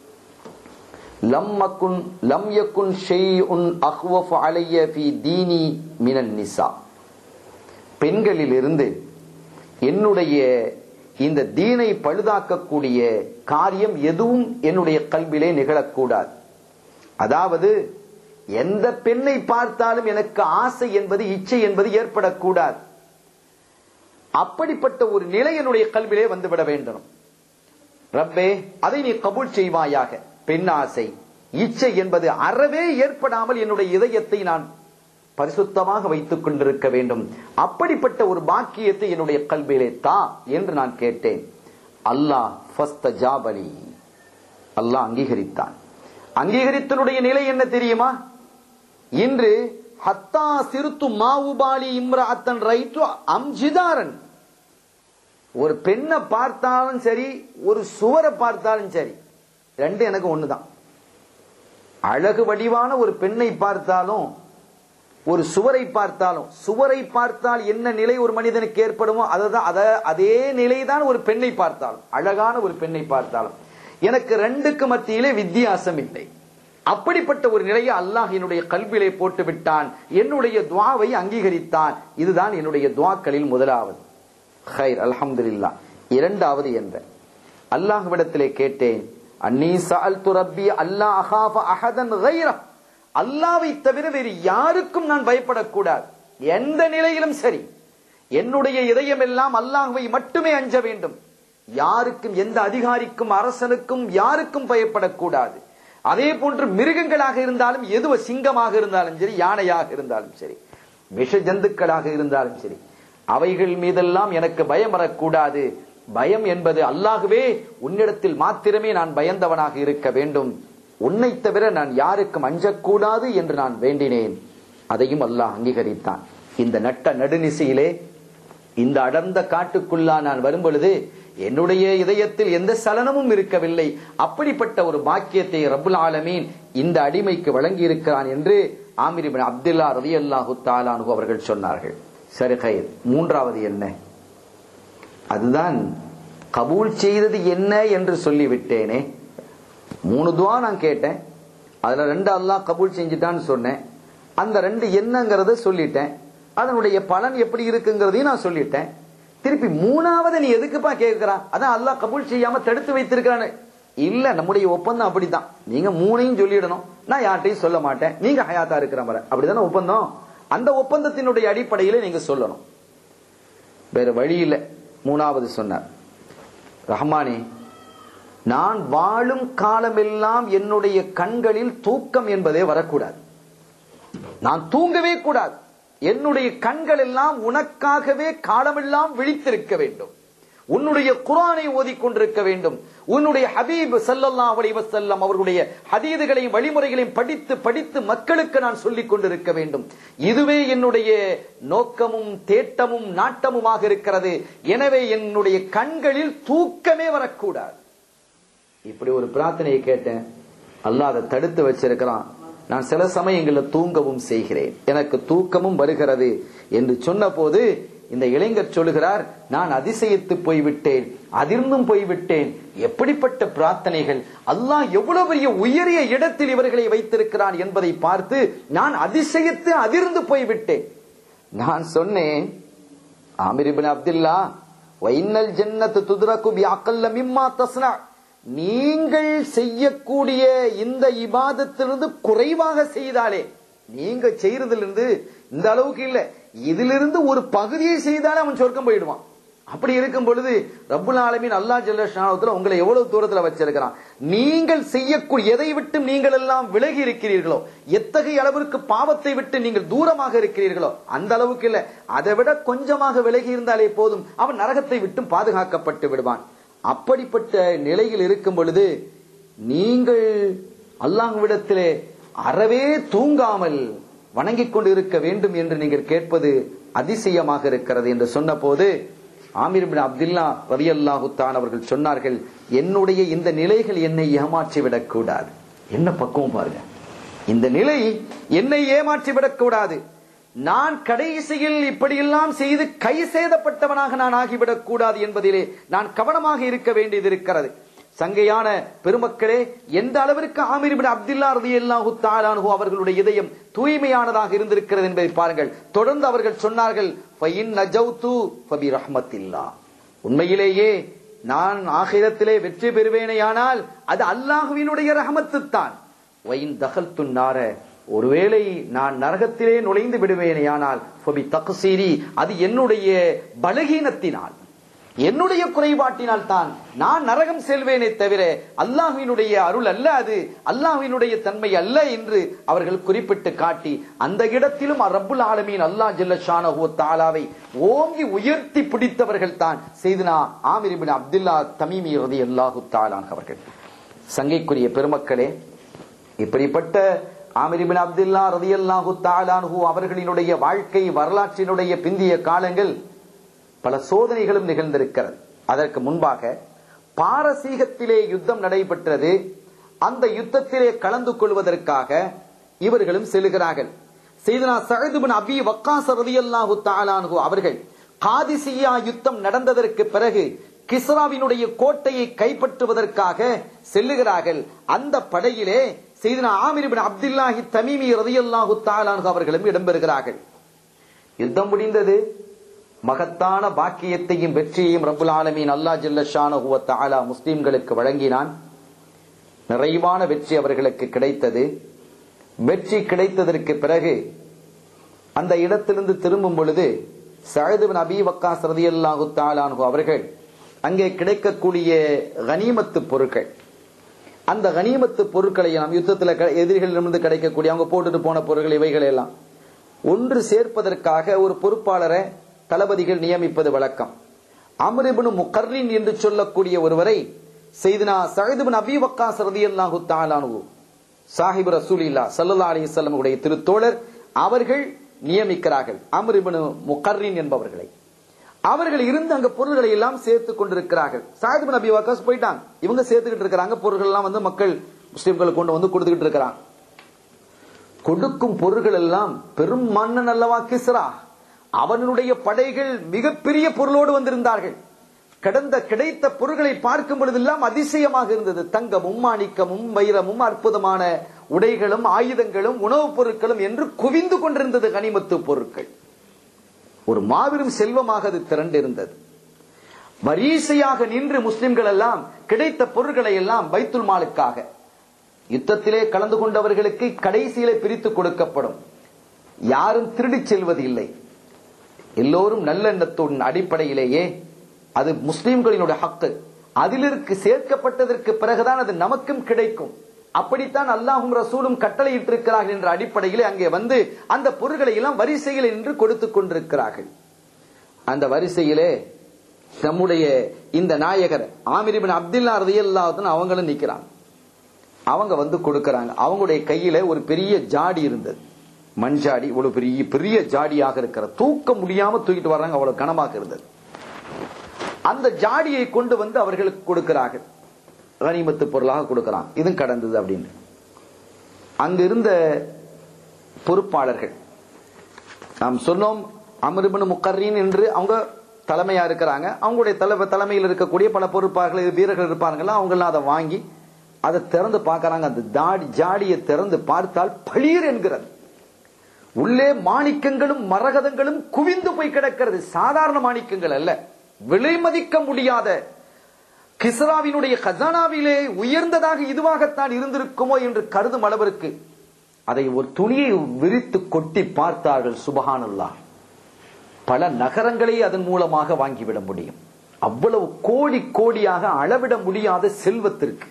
லம் மக்குன் லம் யக்குன் ஷெய்உன் அஹ்வஃப் அலைய ஃபி தீனி மினன் நிசா பெண்களில் இருந்து என்னுடைய இந்த தீனை பழுதாக்கக்கூடிய காரியம் எதுவும் என்னுடைய கல்விலே நிகழக்கூடாது அதாவது எந்த பெண்ணை பார்த்தாலும் எனக்கு ஆசை என்பது இச்சை என்பது ஏற்படக்கூடாது அப்படிப்பட்ட ஒரு நிலை என்னுடைய கல்விலே வந்துவிட வேண்டும் ரப்பே அதை நீ கபூல் செய்வாயாக பெண் ஆசை இச்சை என்பது அறவே ஏற்படாமல் என்னுடைய இதயத்தை நான் பரிசுத்தமாக வைத்துக் கொண்டிருக்க வேண்டும் அப்படிப்பட்ட ஒரு பாக்கியத்தை என்னுடைய கல்வியிலே தா என்று நான் கேட்டேன் அல்லாஹ் ஜாபலி அல்லாஹ் அங்கீகரித்தான் அங்கீகரித்தனுடைய நிலை என்ன தெரியுமா இன்று ஹத்தா சிறுத்து மாவுபாலி இம்ராத்தன் ரைட்டு அம்ஜிதாரன் ஒரு பெண்ணை பார்த்தாலும் சரி ஒரு சுவரை பார்த்தாலும் சரி ரெண்டு எனக்கு ஒண்ணுதான் அழகு வடிவான ஒரு பெண்ணை பார்த்தாலும் ஒரு சுவரை பார்த்தாலும் சுவரை பார்த்தால் என்ன நிலை ஒரு மனிதனுக்கு ஏற்படுமோ அதுதான் அத அதே நிலைதான் ஒரு பெண்ணை பார்த்தாலும் அழகான ஒரு பெண்ணை பார்த்தாலும் எனக்கு ரெண்டுக்கு மத்தியிலே வித்தியாசம் இல்லை அப்படிப்பட்ட ஒரு நிலையை அல்லாஹ் என்னுடைய கல்வியிலே போட்டு விட்டான் என்னுடைய துவாவை அங்கீகரித்தான் இதுதான் என்னுடைய துவாக்களில் முதலாவது ஹைர் அல்ஹம்துலில்லா இரண்டாவது என்ற அல்லாஹ்விடத்திலே கேட்டேன் அன்னி சஅல்து ரப்பி அல்லாஹ் அகாஃப அஹதன் கைரா அல்லாவை தவிர வேறு யாருக்கும் நான் பயப்படக்கூடாது எந்த நிலையிலும் சரி என்னுடைய இதயம் எல்லாம் அல்லாஹ்வை மட்டுமே அஞ்ச வேண்டும் யாருக்கும் எந்த அதிகாரிக்கும் அரசனுக்கும் யாருக்கும் பயப்படக்கூடாது அதே போன்று மிருகங்களாக இருந்தாலும் எதுவ சிங்கமாக இருந்தாலும் சரி யானையாக இருந்தாலும் சரி விஷ ஜந்துக்களாக இருந்தாலும் சரி அவைகள் மீதெல்லாம் எனக்கு பயம் வரக்கூடாது பயம் என்பது அல்லாகவே உன்னிடத்தில் மாத்திரமே நான் பயந்தவனாக இருக்க வேண்டும் உன்னை தவிர நான் யாருக்கும் அஞ்சக்கூடாது என்று நான் வேண்டினேன் அதையும் அல்லாஹ் அங்கீகரித்தான் இந்த நட்ட நடுநிசையிலே இந்த அடர்ந்த காட்டுக்குள்ளா நான் வரும் பொழுது என்னுடைய இதயத்தில் எந்த சலனமும் இருக்கவில்லை அப்படிப்பட்ட ஒரு பாக்கியத்தை ரபுல் ஆலமீன் இந்த அடிமைக்கு வழங்கி இருக்கிறான் என்று ஆமிரிபின் அப்துல்லா ரதி அல்லாஹு தாலானு அவர்கள் சொன்னார்கள் சரி கயிர் மூன்றாவது என்ன அதுதான் கபூல் செய்தது என்ன என்று சொல்லிவிட்டேனே மூணு துவா நான் கேட்டேன் அதுல ரெண்டு அல்லாஹ் கபூல் செஞ்சுட்டான்னு சொன்னேன் அந்த ரெண்டு என்னங்கிறத சொல்லிட்டேன் அதனுடைய பலன் எப்படி இருக்குங்கிறதையும் நான் சொல்லிட்டேன் திருப்பி மூணாவது நீ எதுக்குப்பா கேட்கிறான் அதான் அல்லாஹ் கபூல் செய்யாம தடுத்து வைத்திருக்கிறான்னு இல்ல நம்முடைய ஒப்பந்தம் அப்படித்தான் நீங்க மூணையும் சொல்லிடணும் நான் யார்ட்டையும் சொல்ல மாட்டேன் நீங்க ஹயாத்தா இருக்கிற மாதிரி அப்படிதானே ஒப்பந்தம் அந்த ஒப்பந்தத்தினுடைய அடிப்படையில நீங்க சொல்லணும் வேற வழி இல்ல மூணாவது சொன்னார் ரஹ்மானே நான் வாழும் காலமெல்லாம் என்னுடைய கண்களில் தூக்கம் என்பதே வரக்கூடாது நான் தூங்கவே கூடாது என்னுடைய கண்கள் எல்லாம் உனக்காகவே காலமெல்லாம் விழித்திருக்க வேண்டும் உன்னுடைய குரானை ஓதிக்கொண்டிருக்க வேண்டும் உன்னுடைய ஹபீப் சல்லல்லாஹு அலைஹி வஸல்லம் அவர்களுடைய ஹதீதுகளையும் வழிமுறைகளையும் படித்து படித்து மக்களுக்கு நான் சொல்லிக் கொண்டிருக்க வேண்டும் இதுவே என்னுடைய நோக்கமும் தேட்டமும் நாட்டமுமாக இருக்கிறது எனவே என்னுடைய கண்களில் தூக்கமே வரக்கூடாது இப்படி ஒரு பிரார்த்தனையை கேட்டேன் அல்லாஹ் அதை தடுத்து வச்சிருக்கிறான் நான் சில சமயங்களில் தூங்கவும் செய்கிறேன் எனக்கு தூக்கமும் வருகிறது என்று சொன்ன போது இந்த இளைஞர் சொல்லுகிறார் நான் அதிசயித்து போய்விட்டேன் அதிர்ந்தும் போய்விட்டேன் எப்படிப்பட்ட பிரார்த்தனைகள் அல்லாஹ் எவ்வளவு பெரிய உயரிய இடத்தில் இவர்களை வைத்திருக்கிறான் என்பதை பார்த்து நான் அதிசயித்து அதிர்ந்து போய்விட்டேன் நான் சொன்னேன் ஆமிர் இப்னு அப்துல்லா வைனல் ஜன்னத்து துதுரகு பி அக்கல்ல மிம்மா தஸ்னா நீங்கள் செய்யக்கூடிய இந்த இபாதத்திலிருந்து குறைவாக செய்தாலே நீங்க செய்யறதிலிருந்து இந்த அளவுக்கு இல்ல இதிலிருந்து ஒரு பகுதியை செய்தாலே அவன் சொர்க்கம் போயிடுவான் அப்படி இருக்கும் பொழுது ரப்புல் ஆலமீன் அல்லாஹ் ஜல்லஷானத்துல உங்களை எவ்வளவு தூரத்துல வச்சிருக்கிறான் நீங்கள் செய்யக்கூடிய எதை விட்டு நீங்கள் எல்லாம் விலகி இருக்கிறீர்களோ எத்தகைய அளவிற்கு பாவத்தை விட்டு நீங்கள் தூரமாக இருக்கிறீர்களோ அந்த அளவுக்கு இல்ல அதை விட கொஞ்சமாக விலகி இருந்தாலே போதும் அவன் நரகத்தை விட்டும் பாதுகாக்கப்பட்டு விடுவான் அப்படிப்பட்ட நிலையில் இருக்கும் பொழுது நீங்கள் அல்லாஹ்விடத்திலே அறவே தூங்காமல் வணங்கிக் கொண்டு இருக்க வேண்டும் என்று நீங்கள் கேட்பது அதிசயமாக இருக்கிறது என்று சொன்ன போது ஆமீர் பின் அப்துல்லா ரலியல்லாஹு தான் அவர்கள் சொன்னார்கள் என்னுடைய இந்த நிலைகள் என்னை ஏமாற்றி விடக்கூடாது என்ன பக்குவம் பாருங்க இந்த நிலை என்னை ஏமாற்றி விடக்கூடாது நான் கடைசியில் இப்படியெல்லாம் செய்து கை சேதப்பட்டவனாக நான் ஆகிவிடக் கூடாது என்பதிலே நான் கவனமாக இருக்க வேண்டியது இருக்கிறது சங்கையான பெருமக்களே எந்த அளவிற்கு ஆமீர் பின் அப்துல்லா ரலியல்லாஹு தஆலாஹு அவர்களுடைய இதயம் தூய்மையானதாக இருந்திருக்கிறது என்பதை பாருங்கள் தொடர்ந்து அவர்கள் சொன்னார்கள் ஃபைன் நஜௌது ஃபபி ரஹ்மத்தில்லா உண்மையிலேயே நான் ஆகிரத்திலே வெற்றி பெறுவேனேயானால் அது அல்லாஹுவினுடைய ரஹமத்து தான் வைன் தகல் துன்னார ஒருவேளை நான் நரகத்திலே நுழைந்து விடுவேனேயானால் ஃபபி தக்சீரி அது என்னுடைய பலகீனத்தினால் என்னுடைய குறைபாட்டினால் தான் நான் நரகம் செல்வேனே தவிர அல்லாஹ்வினுடைய அருள் அல்ல அது அல்லாஹ்வினுடைய தன்மை அல்ல என்று அவர்கள் குறிப்பிட்டு காட்டி அந்த இடத்திலும் ரப்புல் ஆலமீன் அல்லாஹ் ஜல்லஷானஹு தாலாவை ஓங்கி உயர்த்தி பிடித்தவர்கள் தான் செய்தனா ஆமிர் இப்னு அப்துல்லா தமீமி ரலியல்லாஹு தாலான் அவர்கள் சங்கைக்குரிய பெருமக்களே இப்படிப்பட்ட ஆமிர் இப்னு அப்துல்லா ரலியல்லாஹு தாலான்ஹு அவர்களினுடைய வாழ்க்கை வரலாற்றினுடைய பிந்திய காலங்கள் பல சோதனைகளும் நிகழ்ந்திருக்கிறது அதற்கு முன்பாக பாரசீகத்திலே யுத்தம் நடைபெற்றது அந்த யுத்தத்திலே கலந்து கொள்வதற்காக இவர்களும் செல்கிறார்கள் செய்தனா சஹதுபின் அபி வக்காஸ் ரலியல்லாஹு தஆலாஹு அவர்கள் காதிசியா யுத்தம் நடந்ததற்கு பிறகு கிஸ்ராவினுடைய கோட்டையை கைப்பற்றுவதற்காக செல்லுகிறார்கள் அந்த படையிலே செய்தனா ஆமிர் இப்னு அப்துல்லாஹி தமீமி ரலியல்லாஹு தஆலாஹு அவர்களும் இடம்பெறுகிறார்கள் யுத்தம் முடிந்தது மகத்தான பாக்கியத்தையும் வெற்றியையும் ரபுல் ஆலமீன் அல்லா ஜல்லஷானஹுவ தஆலா முஸ்லிம்களுக்கு வழங்கினான் நிறைவான வெற்றி அவர்களுக்கு கிடைத்தது வெற்றி கிடைத்ததற்கு பிறகு அந்த இடத்திலிருந்து திரும்பும் பொழுது சஹதுபின் அபி வக்காஸ் ரதியல்லாஹு தாலானு அவர்கள் அங்கே கிடைக்கக்கூடிய கனிமத்து பொருட்கள் அந்த கனிமத்து பொருட்களை நாம் யுத்தத்தில் எதிரிகளிடமிருந்து கிடைக்கக்கூடிய அவங்க போட்டுட்டு போன பொருட்கள் இவைகள் எல்லாம் ஒன்று சேர்ப்பதற்காக ஒரு பொறுப்பாளரை தளபதிகள் நியமிப்பது வழக்கம் அம்ரிபுனு முகர்ரின் என்று சொல்லக்கூடிய ஒருவரை செய்தனா சஹதுபின் அபி வக்காஸ் ரதியல்லாஹு தாலானு சாஹிப் ரசூலில்லா சல்லா அலிசல்லம் உடைய திருத்தோழர் அவர்கள் நியமிக்கிறார்கள் அமரிபனு முகர்ரின் என்பவர்களை அவர்கள் இருந்து அங்க பொருள்களை எல்லாம் சேர்த்து கொண்டிருக்கிறார்கள் சாஹிப் நபி வக்காஸ் போயிட்டாங்க இவங்க சேர்த்துக்கிட்டு இருக்கிறாங்க பொருள்கள் எல்லாம் வந்து மக்கள் முஸ்லிம்கள் கொண்டு வந்து கொடுத்துக்கிட்டு இருக்கிறாங்க கொடுக்கும் பொருள்கள் எல்லாம் பெரும் மன்னன் அல்லவா கிஸ்ரா அவனுடைய படைகள் மிகப்பெரிய பொருளோடு வந்திருந்தார்கள் கடந்த கிடைத்த பொருள்களை பார்க்கும் பொழுதெல்லாம் அதிசயமாக இருந்தது தங்கமும் மாணிக்கமும் வைரமும் அற்புதமான உடைகளும் ஆயுதங்களும் உணவுப் பொருட்களும் என்று குவிந்து கொண்டிருந்தது கனிமத்து பொருட்கள் ஒரு மாபெரும் செல்வமாக அது திரண்டிருந்தது வரிசையாக நின்று முஸ்லிம்கள் எல்லாம் கிடைத்த பொருட்களை எல்லாம் பைத்துல் மாலுக்காக யுத்தத்திலே கலந்து கொண்டவர்களுக்கு கடைசியிலே பிரித்து கொடுக்கப்படும் யாரும் திருடிச் செல்வது இல்லை எல்லோரும் நல்லெண்ணத்தின் அடிப்படையிலேயே அது முஸ்லிம்களினுடைய ஹக்கு அதிலிருக்கு சேர்க்கப்பட்டதற்கு பிறகுதான் அது நமக்கும் கிடைக்கும் அப்படித்தான் அல்லாஹும் ரசூலும் கட்டளையிட்டிருக்கிறார்கள் என்ற அடிப்படையிலே அங்கே வந்து அந்த பொருட்களை எல்லாம் வரிசையில் நின்று கொடுத்துக் கொண்டிருக்கிறார்கள் அந்த வரிசையிலே நம்முடைய இந்த நாயகர் ஆமிரிபின் அப்துல்லா ரதியல்லாஹன் அவங்களும் நிக்கிறாங்க அவங்க வந்து கொடுக்கறாங்க அவங்களுடைய கையில ஒரு பெரிய ஜாடி இருந்தது மண் ஜாடி இவ்வளவு பெரிய பெரிய ஜாடியாக இருக்கிற தூக்க முடியாம தூக்கிட்டு வர்றாங்க அவ்வளவு கனமாக இருந்தது அந்த ஜாடியை கொண்டு வந்து அவர்களுக்கு கொடுக்கிறார்கள் கனிமத்து பொருளாக கொடுக்கிறான் இதுவும் கடந்தது அப்படின்னு அங்க இருந்த பொறுப்பாளர்கள் நாம் சொன்னோம் அமிர்பன் முக்கர்ரீன் என்று அவங்க தலைமையா இருக்கிறாங்க அவங்களுடைய தலை தலைமையில் இருக்கக்கூடிய பல பொறுப்பாளர்கள் வீரர்கள் இருப்பாங்களா அவங்கெல்லாம் அதை வாங்கி அதை திறந்து பார்க்கறாங்க அந்த தாடி ஜாடியை திறந்து பார்த்தால் பளீர் என்கிறது உள்ளே மாணிக்கங்களும் மரகதங்களும் குவிந்து போய் கிடக்கிறது சாதாரண மாணிக்கங்கள் அல்ல விலை மதிக்க முடியாத கிஸ்ராவினுடைய கஜானாவிலே உயர்ந்ததாக இதுவாகத்தான் இருந்திருக்குமோ என்று கருதும் அளவிற்கு அதை ஒரு துணியை விரித்து கொட்டி பார்த்தார்கள் சுபஹானல்லாஹ் பல நகரங்களை அதன் மூலமாக வாங்கிவிட முடியும் அவ்வளவு கோடி கோடியாக அளவிட முடியாத செல்வத்திற்கு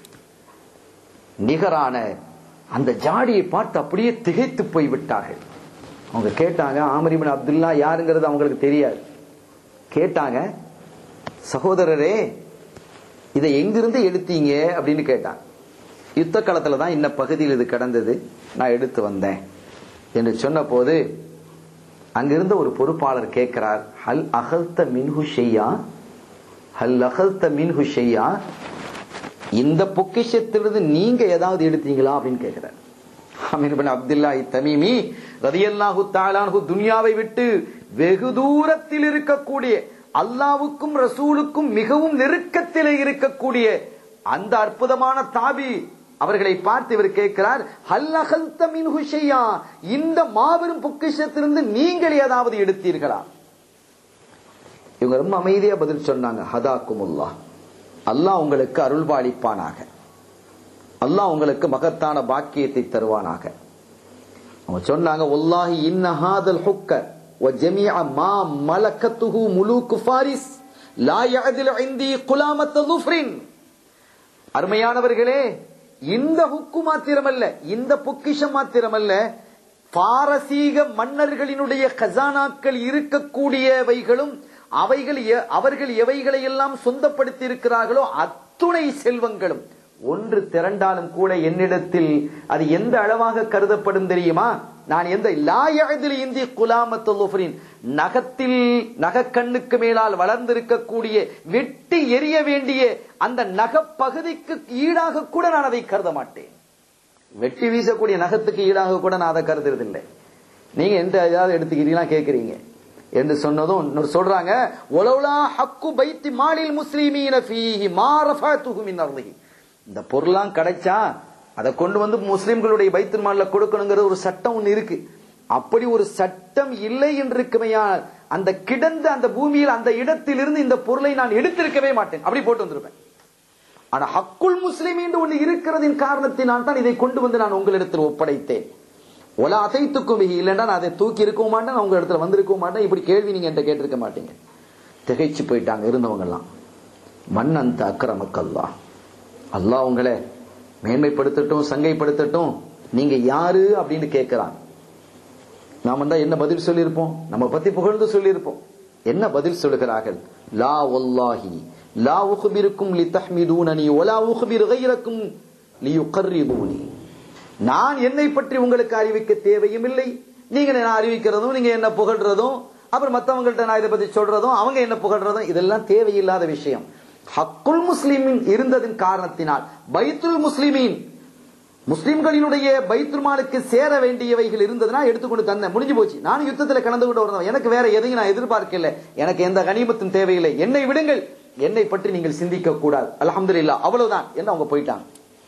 நிகரான அந்த ஜாடியை பார்த்து அப்படியே திகைத்து போய் விட்டார்கள் அவங்க கேட்டாங்க ஆமரிபின் அப்துல்லா யாருங்கிறது அவங்களுக்கு தெரியாது கேட்டாங்க சகோதரரே இதை எங்கிருந்து எடுத்தீங்க அப்படின்னு கேட்டாங்க யுத்த காலத்துல தான் இன்ன பகுதியில் இது கடந்தது நான் எடுத்து வந்தேன் என்று சொன்ன போது அங்கிருந்த ஒரு பொறுப்பாளர் கேட்கிறார் ஹல் அகல்த மின்ஹு ஷெய்யா ஹல் அகல்த மின்ஹு ஷெய்யா இந்த பொக்கிஷத்திலிருந்து நீங்க ஏதாவது எடுத்தீங்களா அப்படின்னு கேட்கிறார் அமீர் பின் அப்துல்லா தமீமி ரதியல்லாஹு தாலானு துனியாவை விட்டு வெகு தூரத்தில் இருக்கக்கூடிய அல்லாவுக்கும் ரசூலுக்கும் மிகவும் நெருக்கத்திலே இருக்கக்கூடிய அந்த அற்புதமான தாபி அவர்களை பார்த்து இவர் கேட்கிறார் ஹல்லஹல்த மின் ஹுஷையா இந்த மாபெரும் பொக்கிஷத்திலிருந்து நீங்கள் ஏதாவது எடுத்தீர்களா இவங்க ரொம்ப அமைதியா பதில் சொன்னாங்க ஹதாக்குமுல்லா அல்லாஹ் உங்களுக்கு அருள்பாலிப்பானாக அல்லாஹ் உங்களுக்கு மகத்தான பாக்கியத்தை தருவானாக அவங்க சொன்னாங்க ஒல்லாஹி இன்னஹாதல் ஹுக்க وجميع ما ملكته ملوك فارس لا يعدل عندي قلامة ظفر அருமையானவர்களே இந்த ஹுக்கு மாத்திரமல்ல இந்த பொக்கிஷம் மாத்திரமல்ல பாரசீக மன்னர்களினுடைய கசானாக்கள் இருக்கக்கூடியவைகளும் அவைகள் எ- அவர்கள் எவைகளை எல்லாம் சொந்தப்படுத்தி இருக்கிறார்களோ அத்துணை செல்வங்களும் ஒன்று திரண்டாலும் கூட என்னிடத்தில் அது எந்த அளவாக கருதப்படும் தெரியுமா நான் எந்த லாயதில் இந்தி குலாமத்துல் நகத்தில் நகக்கண்ணுக்கு மேலால் வளர்ந்திருக்கக்கூடிய வெட்டி எரிய வேண்டிய அந்த நகப்பகுதிக்கு ஈடாக கூட நான் அதை கருத மாட்டேன் வெட்டி வீசக்கூடிய நகத்துக்கு ஈடாக கூட நான் அதை கருதுறதில்லை நீங்க எந்த ஏதாவது எடுத்துக்கிறீங்களா கேக்குறீங்க என்று சொன்னதும் இன்னொரு சொல்றாங்க ஒலவுலா ஹக்கு பைத்தி மாலில் முஸ்லிமீன ஃபீஹி மா ரஃபஅத்துஹு மின் அர்திஹி இந்த பொருளாம் கிடைச்சா அதை கொண்டு வந்து முஸ்லிம்களுடைய பைத்துல் மால்ல கொடுக்கணுங்கிற ஒரு சட்டம் ஒண்ணு இருக்கு அப்படி ஒரு சட்டம் இல்லை என்று இருக்குமையால் அந்த கிடந்த அந்த பூமியில் அந்த இடத்திலிருந்து இந்த பொருளை நான் எடுத்திருக்கவே மாட்டேன் அப்படி போட்டு வந்திருப்பேன் ஆனா ஹக்குல் முஸ்லிம் என்று ஒன்று இருக்கிறதின் காரணத்தினால் தான் இதை கொண்டு வந்து நான் உங்களிடத்தில் ஒப்படைத்தேன் ஒல அசைத்துக்கும் இல்லைன்னா நான் அதை தூக்கி இருக்கவும் மாட்டேன் நான் உங்க இடத்துல வந்திருக்கவும் மாட்டேன் இப்படி கேள்வி நீங்க என்கிட்ட கேட்டிருக்க மாட்டீங்க திகைச்சு போயிட்டாங்க இருந்தவங்க எல்லாம் மன்னந்த அக்கிரமக்கல்லா அல்லாஹ் உங்களை மேன்மைப்படுத்தட்டும் சங்கைப்படுத்தட்டும் நீங்க யாரு அப்படின்னு கேட்கிறான் நாம தான் என்ன பதில் சொல்லியிருப்போம் நம்ம பத்தி புகழ்ந்து சொல்லியிருப்போம் என்ன பதில் சொல்லுகிறார்கள் லா வல்லாஹி லா உஹ்பிருக்கும் லி தஹ்மிதூனனி வலா உஹ்பிரு கைரக்கும் லி யுகர்ரிபூனி நான் என்னை பற்றி உங்களுக்கு அறிவிக்க தேவையும் இல்லை நீங்க என்ன அறிவிக்கிறதும் நீங்க என்ன புகழ்றதும் அப்புறம் மத்தவங்கள்ட்ட நான் இதை பத்தி சொல்றதும் அவங்க என்ன புகழ்றதும் இதெல்லாம் தேவையில்லாத விஷயம் ஹக்குல் முஸ்லிமின் இருந்ததின் காரணத்தினால் பைத்துல் முஸ்லிமீன் முஸ்லிம்களினுடைய பைத்துல் மாலுக்கு சேர வேண்டியவைகள் இருந்ததுன்னா எடுத்துக்கொண்டு தந்தேன் முடிஞ்சு போச்சு நான் யுத்தத்தில் கலந்து கொண்டு வரணும் எனக்கு வேற எதையும் நான் எதிர்பார்க்கல எனக்கு எந்த கனிமத்தும் தேவையில்லை என்னை விடுங்கள் என்னை பற்றி நீங்கள் சிந்திக்க கூடாது அல்ஹம்துலில்லாஹ் அவ்வளவுதான் என்ன அவங்க போயிட்டாங்க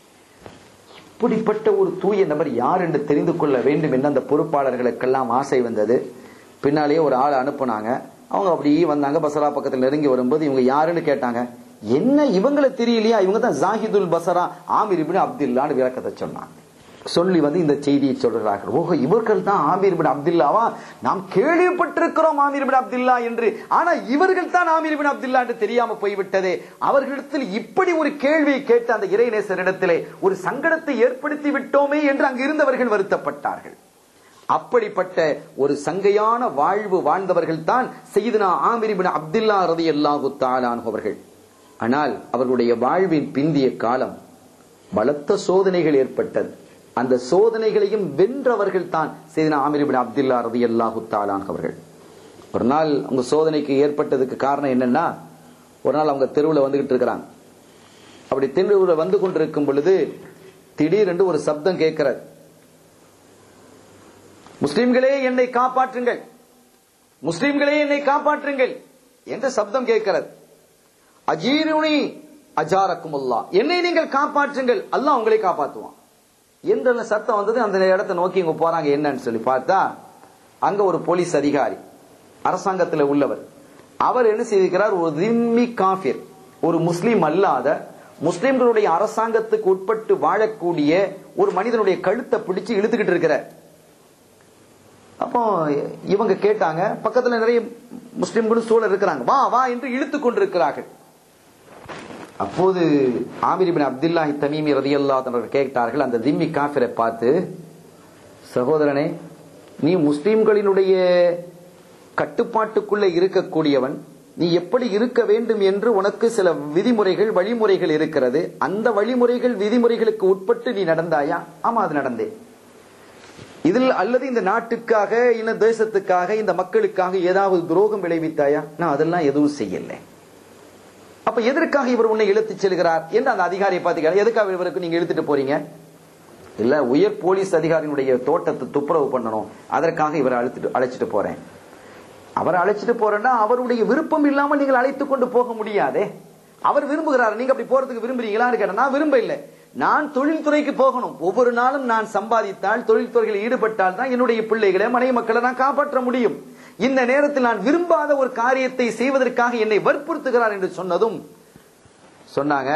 இப்படிப்பட்ட ஒரு தூய நபர் யார் என்று தெரிந்து கொள்ள வேண்டும் என்று அந்த பொறுப்பாளர்களுக்கெல்லாம் ஆசை வந்தது பின்னாலேயே ஒரு ஆளை அனுப்புனாங்க அவங்க அப்படியே வந்தாங்க பசரா பக்கத்தில் நெருங்கி வரும்போது இவங்க யாருன்னு கேட்டாங்க என்ன இவங்களை தெரியலையா இவங்க தான் ஜாஹிதுல் பசரா ஆமீர் இப்னு அப்துல்லான்னு விளக்கத்தை சொன்னாங்க சொல்லி வந்து இந்த செய்தியை சொல்கிறார்கள் ஓஹோ இவர்கள் தான் ஆமீர் பின் அப்துல்லாவா நாம் கேள்விப்பட்டிருக்கிறோம் ஆமீர் பின் அப்துல்லா என்று ஆனா இவர்கள் தான் ஆமீர் பின் அப்துல்லா என்று தெரியாம போய்விட்டதே அவர்களிடத்தில் இப்படி ஒரு கேள்வியை கேட்டு அந்த இறைநேசரிடத்திலே ஒரு சங்கடத்தை ஏற்படுத்தி விட்டோமே என்று அங்கு இருந்தவர்கள் வருத்தப்பட்டார்கள் அப்படிப்பட்ட ஒரு சங்கையான வாழ்வு வாழ்ந்தவர்கள் தான் செய்தனா ஆமீர் பின் அப்துல்லா ரதி அல்லாஹு அவர்கள் ஆனால் அவர்களுடைய வாழ்வின் பிந்திய காலம் பலத்த சோதனைகள் ஏற்பட்டது அந்த சோதனைகளையும் வென்றவர்கள் தான் செய்தனா ஆமீர் பின் அப்துல்லா ரதி அல்லாஹு அவர்கள் ஒரு நாள் அவங்க சோதனைக்கு ஏற்பட்டதுக்கு காரணம் என்னன்னா ஒரு நாள் அவங்க தெருவில் வந்துகிட்டு இருக்கிறாங்க அப்படி தெருவில் வந்து கொண்டிருக்கும் பொழுது திடீரென்று ஒரு சப்தம் கேட்கிறது முஸ்லிம்களே என்னை காப்பாற்றுங்கள் முஸ்லிம்களே என்னை காப்பாற்றுங்கள் என்ற சப்தம் கேட்கிறது அஜீருனி அஜாரக்கும் என்னை நீங்கள் காப்பாற்றுங்கள் அல்லாஹ் உங்களை காப்பாற்றுவான் என்ற சத்தம் வந்தது அந்த இடத்தை நோக்கி இவங்க போறாங்க என்னன்னு சொல்லி பார்த்தா அங்க ஒரு போலீஸ் அதிகாரி அரசாங்கத்தில் உள்ளவர் அவர் என்ன செய்திருக்கிறார் ஒரு திம்மி காஃபிர் ஒரு முஸ்லீம் அல்லாத முஸ்லிம்களுடைய அரசாங்கத்துக்கு உட்பட்டு வாழக்கூடிய ஒரு மனிதனுடைய கழுத்தை பிடிச்சு இழுத்துக்கிட்டு இருக்கிறார் அப்போ இவங்க கேட்டாங்க பக்கத்துல நிறைய முஸ்லிம்களும் சூழல் இருக்கிறாங்க வா வா என்று இழுத்து கொண்டிருக்கிறார்கள் அப்போது ஆமிர் பின் அப்துல்லாஹி தமீமி ரதியல்லாஹு கேட்டார்கள் அந்த திம்மி காஃபிரை பார்த்து சகோதரனே நீ முஸ்லிம்களினுடைய கட்டுப்பாட்டுக்குள்ள இருக்கக்கூடியவன் நீ எப்படி இருக்க வேண்டும் என்று உனக்கு சில விதிமுறைகள் வழிமுறைகள் இருக்கிறது அந்த வழிமுறைகள் விதிமுறைகளுக்கு உட்பட்டு நீ நடந்தாயா ஆமா அது நடந்தேன் இதில் அல்லது இந்த நாட்டுக்காக இந்த தேசத்துக்காக இந்த மக்களுக்காக ஏதாவது துரோகம் விளைவித்தாயா நான் அதெல்லாம் எதுவும் செய்யல அப்ப எதற்காக இவர் உன்னை இழுத்து செல்கிறார் என்று அந்த அதிகாரியை பார்த்து எதுக்காக இவருக்கு நீங்க இழுத்துட்டு போறீங்க இல்ல உயர் போலீஸ் அதிகாரியினுடைய தோட்டத்தை துப்புரவு பண்ணணும் அதற்காக இவரை அழைச்சிட்டு அழைச்சிட்டு போறேன் அவரை அழைச்சிட்டு போறேன்னா அவருடைய விருப்பம் இல்லாமல் நீங்கள் அழைத்து கொண்டு போக முடியாதே அவர் விரும்புகிறார் நீங்க அப்படி போறதுக்கு விரும்புறீங்களான்னு கேட்டா நான் விரும்ப இல்லை நான் தொழில்துறைக்கு போகணும் ஒவ்வொரு நாளும் நான் சம்பாதித்தால் தொழில்துறையில் ஈடுபட்டால் தான் என்னுடைய பிள்ளைகளை மனைவி மக்களை நான் காப்பாற்ற முடியும் இந்த நேரத்தில் நான் விரும்பாத ஒரு காரியத்தை செய்வதற்காக என்னை வற்புறுத்துகிறார் என்று சொன்னதும் சொன்னாங்க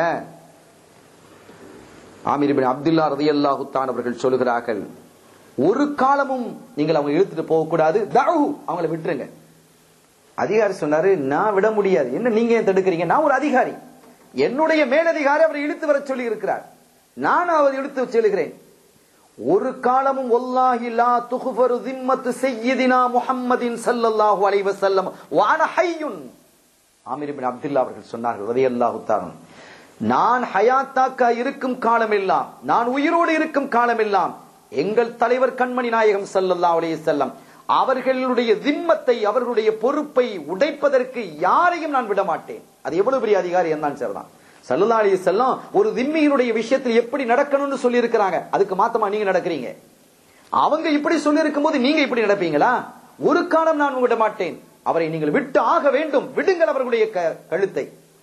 ஆமீர் பின் அப்துல்லா ரதி அல்லாஹுத்தான் அவர்கள் சொல்லுகிறார்கள் ஒரு காலமும் நீங்கள் அவங்க இழுத்துட்டு போக கூடாது தாஹு அவங்களை விட்டுருங்க அதிகாரி சொன்னாரு நான் விட முடியாது என்ன நீங்க ஏன் தடுக்கிறீங்க நான் ஒரு அதிகாரி என்னுடைய மேலதிகாரி அவரை இழுத்து வர சொல்லி இருக்கிறார் நான் அவர் இழுத்து செல்கிறேன் ஒரு காலமும் ஒல்லாஹி லா துகுஃபரு திம்மத்து செய்யதினா முஹம்மதின் ஸல்லல்லாஹு அலைஹி வஸல்லம் வான ஹய்யுன் ஆமீர் இப்னு அப்துல்லா அவர்கள் சொன்னார்கள் ரலியல்லாஹு தஆலா நான் ஹயாத்தாக்கா இருக்கும் காலமெல்லாம் நான் உயிரோடு இருக்கும் காலமெல்லாம் எங்கள் தலைவர் கண்மணி நாயகம் ஸல்லல்லாஹு அலைஹி வஸல்லம் அவர்களுடைய திம்மத்தை அவர்களுடைய பொறுப்பை உடைப்பதற்கு யாரையும் நான் விட மாட்டேன் அது எவ்வளவு பெரிய அதிகாரி என்னன்னு சரிதான் சல்லல்லா அலி செல்லம் ஒரு திம்மியினுடைய விஷயத்தில் எப்படி நடக்கணும்னு சொல்லி இருக்கிறாங்க அதுக்கு மாத்தமா நீங்க நடக்கிறீங்க அவங்க இப்படி சொல்லி இருக்கும் போது நீங்க இப்படி நடப்பீங்களா ஒரு காலம் நான் விட மாட்டேன் அவரை நீங்கள் விட்டு ஆக வேண்டும் விடுங்கள் அவர்களுடைய க- கழுத்தை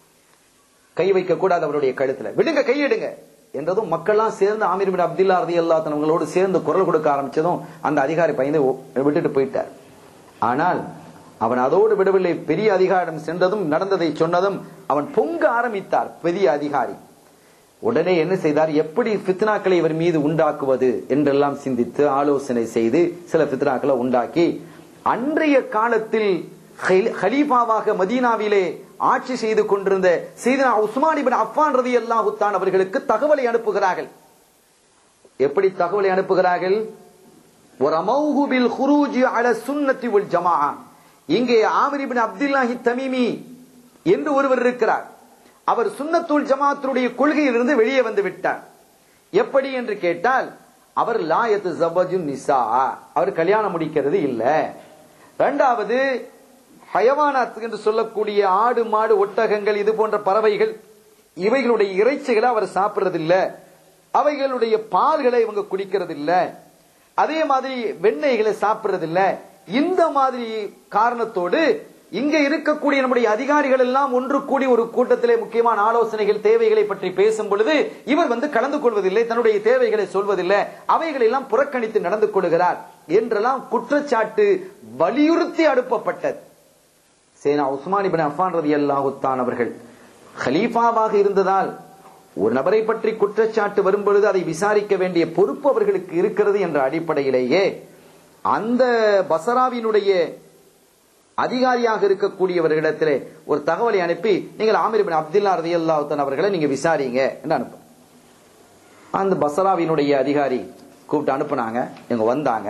கை வைக்க கூடாது அவருடைய கழுத்துல விடுங்க கையெடுங்க என்றதும் மக்கள்லாம் சேர்ந்து ஆமீர் பின் அப்துல்லா ரதி அவங்களோடு சேர்ந்து குரல் கொடுக்க ஆரம்பிச்சதும் அந்த அதிகாரி பயந்து ஓ- விட்டுட்டு போயிட்டார் ஆனால் அவன் அதோடு விடவில்லை பெரிய அதிகாரிடம் சென்றதும் நடந்ததை சொன்னதும் அவன் பொங்க ஆரம்பித்தார் பெரிய அதிகாரி உடனே என்ன செய்தார் எப்படி ஃபித்னாக்களை இவர் மீது உண்டாக்குவது என்றெல்லாம் சிந்தித்து ஆலோசனை செய்து சில ஃபித்னாக்களை உண்டாக்கி அன்றைய காலத்தில் ஹலி- ஹலீஃபாவாக மதீனாவிலே ஆட்சி செய்து கொண்டிருந்த சீதனா உஸ்மான் இப்னு அஃபான் ரலியல்லாஹு தான் அவர்களுக்கு தகவலை அனுப்புகிறார்கள் எப்படி தகவலை அனுப்புகிறார்கள் ஒரு அமௌஹுபில் ஹுரூஜி அல சுன்னத்தி உல் ஜமாஆ இங்கே ஆமிர் இப்னு அப்துல்லாஹி தமீமி என்று ஒருவர் இருக்கிறார் அவர் சுன்னத்துல் ஜமாத்துடைய கொள்கையிலிருந்து வெளியே வந்து விட்டார் எப்படி என்று கேட்டால் அவர் லாயத்து ஜபஜுன் நிசா அவர் கல்யாணம் முடிக்கிறது இல்ல இரண்டாவது ஹயவானாத் என்று சொல்லக்கூடிய ஆடு மாடு ஒட்டகங்கள் இது போன்ற பறவைகள் இவைகளுடைய இறைச்சிகளை அவர் சாப்பிடுறதில்ல அவைகளுடைய பால்களை இவங்க குடிக்கிறதில்ல அதே மாதிரி வெண்ணெய்களை சாப்பிடுறதில்ல இந்த மாதிரி காரணத்தோடு இங்க இருக்கக்கூடிய நம்முடைய அதிகாரிகள் எல்லாம் ஒன்று கூடி ஒரு கூட்டத்திலே முக்கியமான ஆலோசனைகள் தேவைகளை பற்றி பேசும் பொழுது இவர் வந்து கலந்து கொள்வதில்லை தன்னுடைய தேவைகளை சொல்வதில்லை அவைகளை எல்லாம் புறக்கணித்து நடந்து கொள்கிறார் என்றெல்லாம் குற்றச்சாட்டு வலியுறுத்தி அனுப்பப்பட்டது சேனா உஸ்மான் இபின் அஃபான் ரதி அல்லாஹுத்தான் அவர்கள் ஹலீஃபாவாக இருந்ததால் ஒரு நபரை பற்றி குற்றச்சாட்டு வரும் பொழுது அதை விசாரிக்க வேண்டிய பொறுப்பு அவர்களுக்கு இருக்கிறது என்ற அடிப்படையிலேயே அந்த பசராவினுடைய அதிகாரியாக இருக்கக்கூடியவர்களிடத்திலே ஒரு தகவலை அனுப்பி நீங்கள் ஆமிர் பின் அப்துல்லா ரதி அல்லாஹுத்தான் அவர்களை நீங்க விசாரிங்க என்று அனுப்ப அந்த பசராவினுடைய அதிகாரி கூப்பிட்டு அனுப்புனாங்க இவங்க வந்தாங்க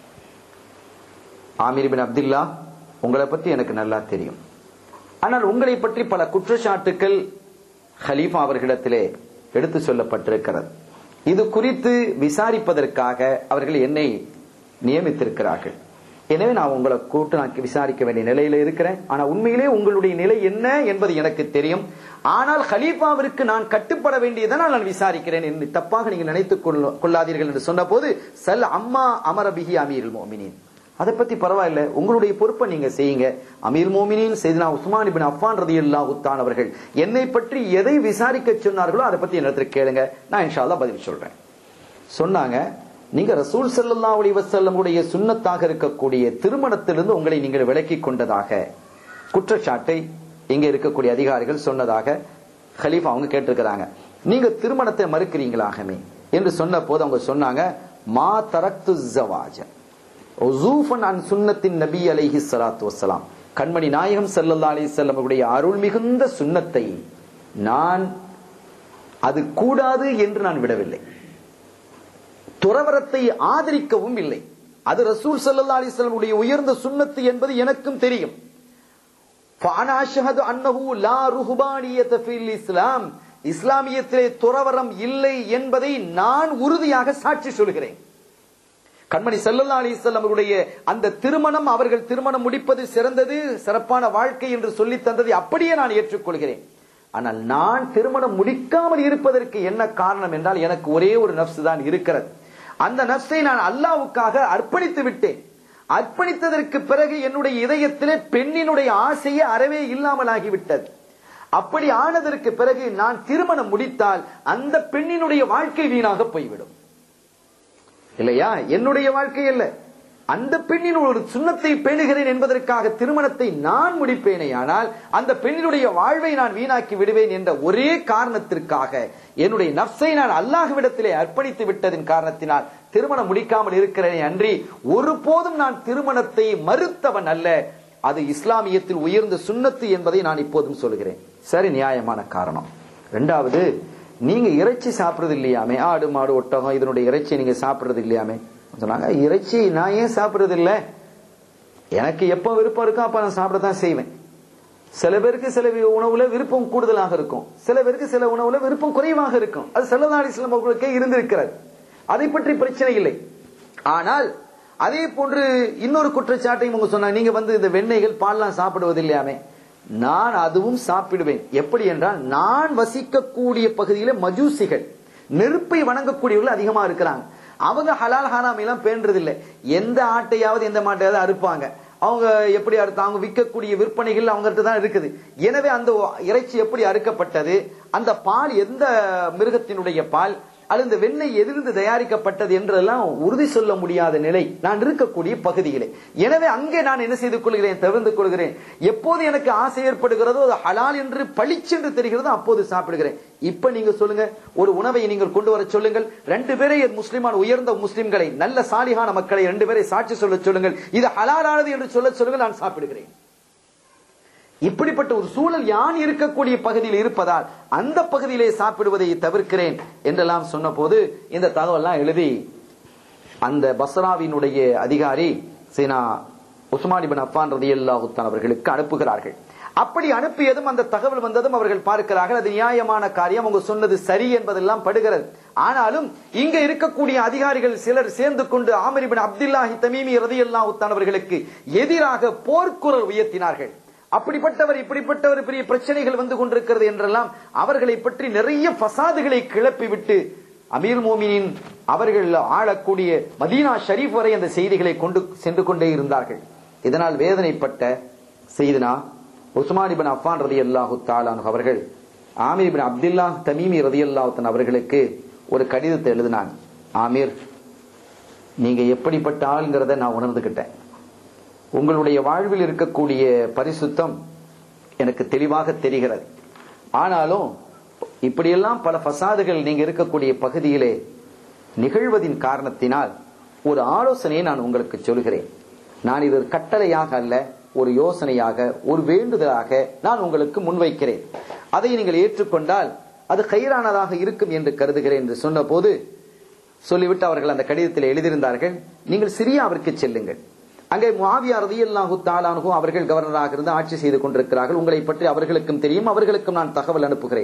ஆமீர் பின் அப்துல்லா உங்களை பற்றி எனக்கு நல்லா தெரியும் ஆனால் உங்களை பற்றி பல குற்றச்சாட்டுக்கள் ஹலீஃபா அவர்களிடத்திலே எடுத்து சொல்லப்பட்டிருக்கிறது இது குறித்து விசாரிப்பதற்காக அவர்கள் என்னை நியமித்திருக்கிறார்கள் எனவே நான் உங்களை கூப்பிட்டு நான் விசாரிக்க வேண்டிய நிலையில இருக்கிறேன் ஆனா உண்மையிலே உங்களுடைய நிலை என்ன என்பது எனக்கு தெரியும் ஆனால் ஹலீஃபாவிற்கு நான் கட்டுப்பட வேண்டியதனால் நான் விசாரிக்கிறேன் என்று தப்பாக நீங்கள் நினைத்துக் கொள்ள- கொள்ளாதீர்கள் என்று சொன்னபோது சல் அம்மா அமரபிஹி அமீருல் மோமினின் அதை பத்தி பரவாயில்ல உங்களுடைய பொறுப்பை நீங்க செய்யுங்க அமீர் மோமினின் செய்தினா உஸ்மான் இபின் அஃபான் ரதி உத்தான் அவர்கள் என்னை பற்றி எதை விசாரிக்க சொன்னார்களோ அதை பத்தி என்னிடத்துல கேளுங்க நான் இன்ஷால்லா பதில் சொல்றேன் சொன்னாங்க நீங்க ரசூல் சல்லா அலி வசல்லமுடைய சுண்ணத்தாக இருக்கக்கூடிய திருமணத்திலிருந்து உங்களை நீங்கள் விலக்கிக் கொண்டதாக குற்றச்சாட்டை இங்க இருக்கக்கூடிய அதிகாரிகள் சொன்னதாக ஹலீஃபா அவங்க கேட்டிருக்கிறாங்க நீங்க திருமணத்தை மறுக்கிறீங்களாகமே என்று சொன்ன போது அவங்க சொன்னாங்க மா தரக்து ஜவாஜ ஒசூஃபன் அன் சுன்னத்தின் நபி அலைஹி ஸலாத்து வஸ்ஸலாம் கண்மணி நாயகம் ஸல்லல்லாஹு அலைஹி வஸல்லம் அவருடைய அருள் மிகுந்த சுன்னத்தை நான் அது கூடாது என்று நான் விடவில்லை துறவரத்தை ஆதரிக்கவும் இல்லை அது ரசூல் ஸல்லல்லாஹு அலைஹி வஸல்லம் உடைய உயர்ந்த சுன்னத்து என்பது எனக்கும் தெரியும் فأنا أشهد أنه لا رهبانية في الإسلام இஸ்லாமியத்திலே துறவரம் இல்லை என்பதை நான் உறுதியாக சாட்சி சொல்கிறேன் கண்மணி சல்லல்லா அலிசல்லம் அவருடைய அந்த திருமணம் அவர்கள் திருமணம் முடிப்பது சிறந்தது சிறப்பான வாழ்க்கை என்று சொல்லி தந்ததை அப்படியே நான் ஏற்றுக்கொள்கிறேன் ஆனால் நான் திருமணம் முடிக்காமல் இருப்பதற்கு என்ன காரணம் என்றால் எனக்கு ஒரே ஒரு நப்சு தான் இருக்கிறது அந்த நப்சை நான் அல்லாவுக்காக அர்ப்பணித்து விட்டேன் அர்ப்பணித்ததற்கு பிறகு என்னுடைய இதயத்திலே பெண்ணினுடைய ஆசையே அறவே இல்லாமல் ஆகிவிட்டது அப்படி ஆனதற்கு பிறகு நான் திருமணம் முடித்தால் அந்த பெண்ணினுடைய வாழ்க்கை வீணாக போய்விடும் இல்லையா என்னுடைய வாழ்க்கை அல்ல அந்த பெண்ணின் ஒரு சுண்ணத்தை பேணுகிறேன் என்பதற்காக திருமணத்தை நான் முடிப்பேனே ஆனால் அந்த பெண்ணினுடைய வாழ்வை நான் வீணாக்கி விடுவேன் என்ற ஒரே காரணத்திற்காக என்னுடைய நப்சை நான் அல்லாஹ்விடத்திலே அர்ப்பணித்து விட்டதின் காரணத்தினால் திருமணம் முடிக்காமல் இருக்கிறேனே அன்றி ஒருபோதும் நான் திருமணத்தை மறுத்தவன் அல்ல அது இஸ்லாமியத்தில் உயர்ந்த சுண்ணத்து என்பதை நான் இப்போதும் சொல்கிறேன் சரி நியாயமான காரணம் ரெண்டாவது நீங்க இறைச்சி சாப்பிடுறது இல்லையாமே ஆடு மாடு ஒட்டகம் இதனுடைய இறைச்சி நீங்க சாப்பிடுறது இல்லையாமே சொன்னாங்க இறைச்சி நான் ஏன் சாப்பிடுறது இல்ல எனக்கு எப்ப விருப்பம் இருக்கோ அப்ப நான் சாப்பிட தான் செய்வேன் சில பேருக்கு சில உணவுல விருப்பம் கூடுதலாக இருக்கும் சில பேருக்கு சில உணவுல விருப்பம் குறைவாக இருக்கும் அது செல்லதாடி இஸ்லாம் அவர்களுக்கே இருந்திருக்கிறது அதை பற்றி பிரச்சனை இல்லை ஆனால் அதே போன்று இன்னொரு குற்றச்சாட்டையும் உங்க சொன்னாங்க நீங்க வந்து இந்த வெண்ணெய்கள் பால்லாம் சாப்பிடுவது இல்லையாமே நான் அதுவும் சாப்பிடுவேன் எப்படி என்றால் நான் வசிக்கக்கூடிய பகுதியில மஜூசிகள் நெருப்பை வணங்கக்கூடியவர்கள் அதிகமா இருக்கிறாங்க அவங்க ஹலால் ஹராம் எல்லாம் பேண்டது இல்லை எந்த ஆட்டையாவது எந்த மாட்டையாவது அறுப்பாங்க அவங்க எப்படி அறுத்த அவங்க விற்கக்கூடிய விற்பனைகள் அவங்ககிட்ட தான் இருக்குது எனவே அந்த இறைச்சி எப்படி அறுக்கப்பட்டது அந்த பால் எந்த மிருகத்தினுடைய பால் அல்லது இந்த வெண்ணெய் எதிர்ந்து தயாரிக்கப்பட்டது என்றெல்லாம் உறுதி சொல்ல முடியாத நிலை நான் இருக்கக்கூடிய பகுதியிலே எனவே அங்கே நான் என்ன செய்து கொள்கிறேன் தவிர்த்து கொள்கிறேன் எப்போது எனக்கு ஆசை ஏற்படுகிறதோ அது ஹலால் என்று பளிச்சென்று தெரிகிறதோ அப்போது சாப்பிடுகிறேன் இப்ப நீங்க சொல்லுங்க ஒரு உணவை நீங்கள் கொண்டு வர சொல்லுங்கள் ரெண்டு பேரை முஸ்லிமான உயர்ந்த முஸ்லிம்களை நல்ல சாலிகான மக்களை ரெண்டு பேரை சாட்சி சொல்ல சொல்லுங்கள் இது ஹலாலானது என்று சொல்ல சொல்லுங்கள் நான் சாப்பிடுகிறேன் இப்படிப்பட்ட ஒரு சூழல் யான் இருக்கக்கூடிய பகுதியில் இருப்பதால் அந்த பகுதியிலே சாப்பிடுவதை தவிர்க்கிறேன் என்றெல்லாம் சொன்ன போது இந்த தகவல்லாம் எழுதி அந்த பஸ்ராவினுடைய அதிகாரி சீனா உஸ்மானிபின் அஃபான் ரதி அல்லாஹுத்தான் அவர்களுக்கு அனுப்புகிறார்கள் அப்படி அனுப்பியதும் அந்த தகவல் வந்ததும் அவர்கள் பார்க்கிறார்கள் அது நியாயமான காரியம் அவங்க சொன்னது சரி என்பதெல்லாம் படுகிறது ஆனாலும் இங்க இருக்கக்கூடிய அதிகாரிகள் சிலர் சேர்ந்து கொண்டு ஆமரிபின் அப்துல்லாஹி தமீமி ரதி அல்லாஹுத்தான் அவர்களுக்கு எதிராக போர்க்குரல் உயர்த்தினார்கள் அப்படிப்பட்டவர் இப்படிப்பட்டவர் பெரிய பிரச்சனைகள் வந்து கொண்டிருக்கிறது என்றெல்லாம் அவர்களை பற்றி நிறைய பசாதுகளை கிளப்பி விட்டு அமீர் மோமினின் அவர்கள் ஆளக்கூடிய மதீனா ஷரீப் வரை அந்த செய்திகளை கொண்டு சென்று கொண்டே இருந்தார்கள் இதனால் வேதனைப்பட்ட செய்தினா உஸ்மானிபின் அஃபான் ரதி அல்லாஹு தாலான் அவர்கள் ஆமீர் பின் அப்துல்லா தமீமி ரதி அல்லாஹன் அவர்களுக்கு ஒரு கடிதத்தை எழுதினாங்க ஆமீர் நீங்க எப்படிப்பட்ட ஆளுங்கிறத நான் உணர்ந்துகிட்டேன் உங்களுடைய வாழ்வில் இருக்கக்கூடிய பரிசுத்தம் எனக்கு தெளிவாக தெரிகிறது ஆனாலும் இப்படியெல்லாம் பல பசாதுகள் நீங்க இருக்கக்கூடிய பகுதியிலே நிகழ்வதின் காரணத்தினால் ஒரு ஆலோசனையை நான் உங்களுக்கு சொல்கிறேன் நான் இது கட்டளையாக அல்ல ஒரு யோசனையாக ஒரு வேண்டுதலாக நான் உங்களுக்கு முன்வைக்கிறேன் அதை நீங்கள் ஏற்றுக்கொண்டால் அது கயிறானதாக இருக்கும் என்று கருதுகிறேன் என்று சொன்ன போது சொல்லிவிட்டு அவர்கள் அந்த கடிதத்தில் எழுதியிருந்தார்கள் நீங்கள் சிரியாவிற்கு செல்லுங்கள் அங்கே முவாவியா ரதியல்லாஹு தாலானு அவர்கள் கவர்னராக இருந்து ஆட்சி செய்து கொண்டிருக்கிறார்கள் உங்களை பற்றி அவர்களுக்கும் தெரியும் அவர்களுக்கும் நான் தகவல் அனுப்புகிறேன்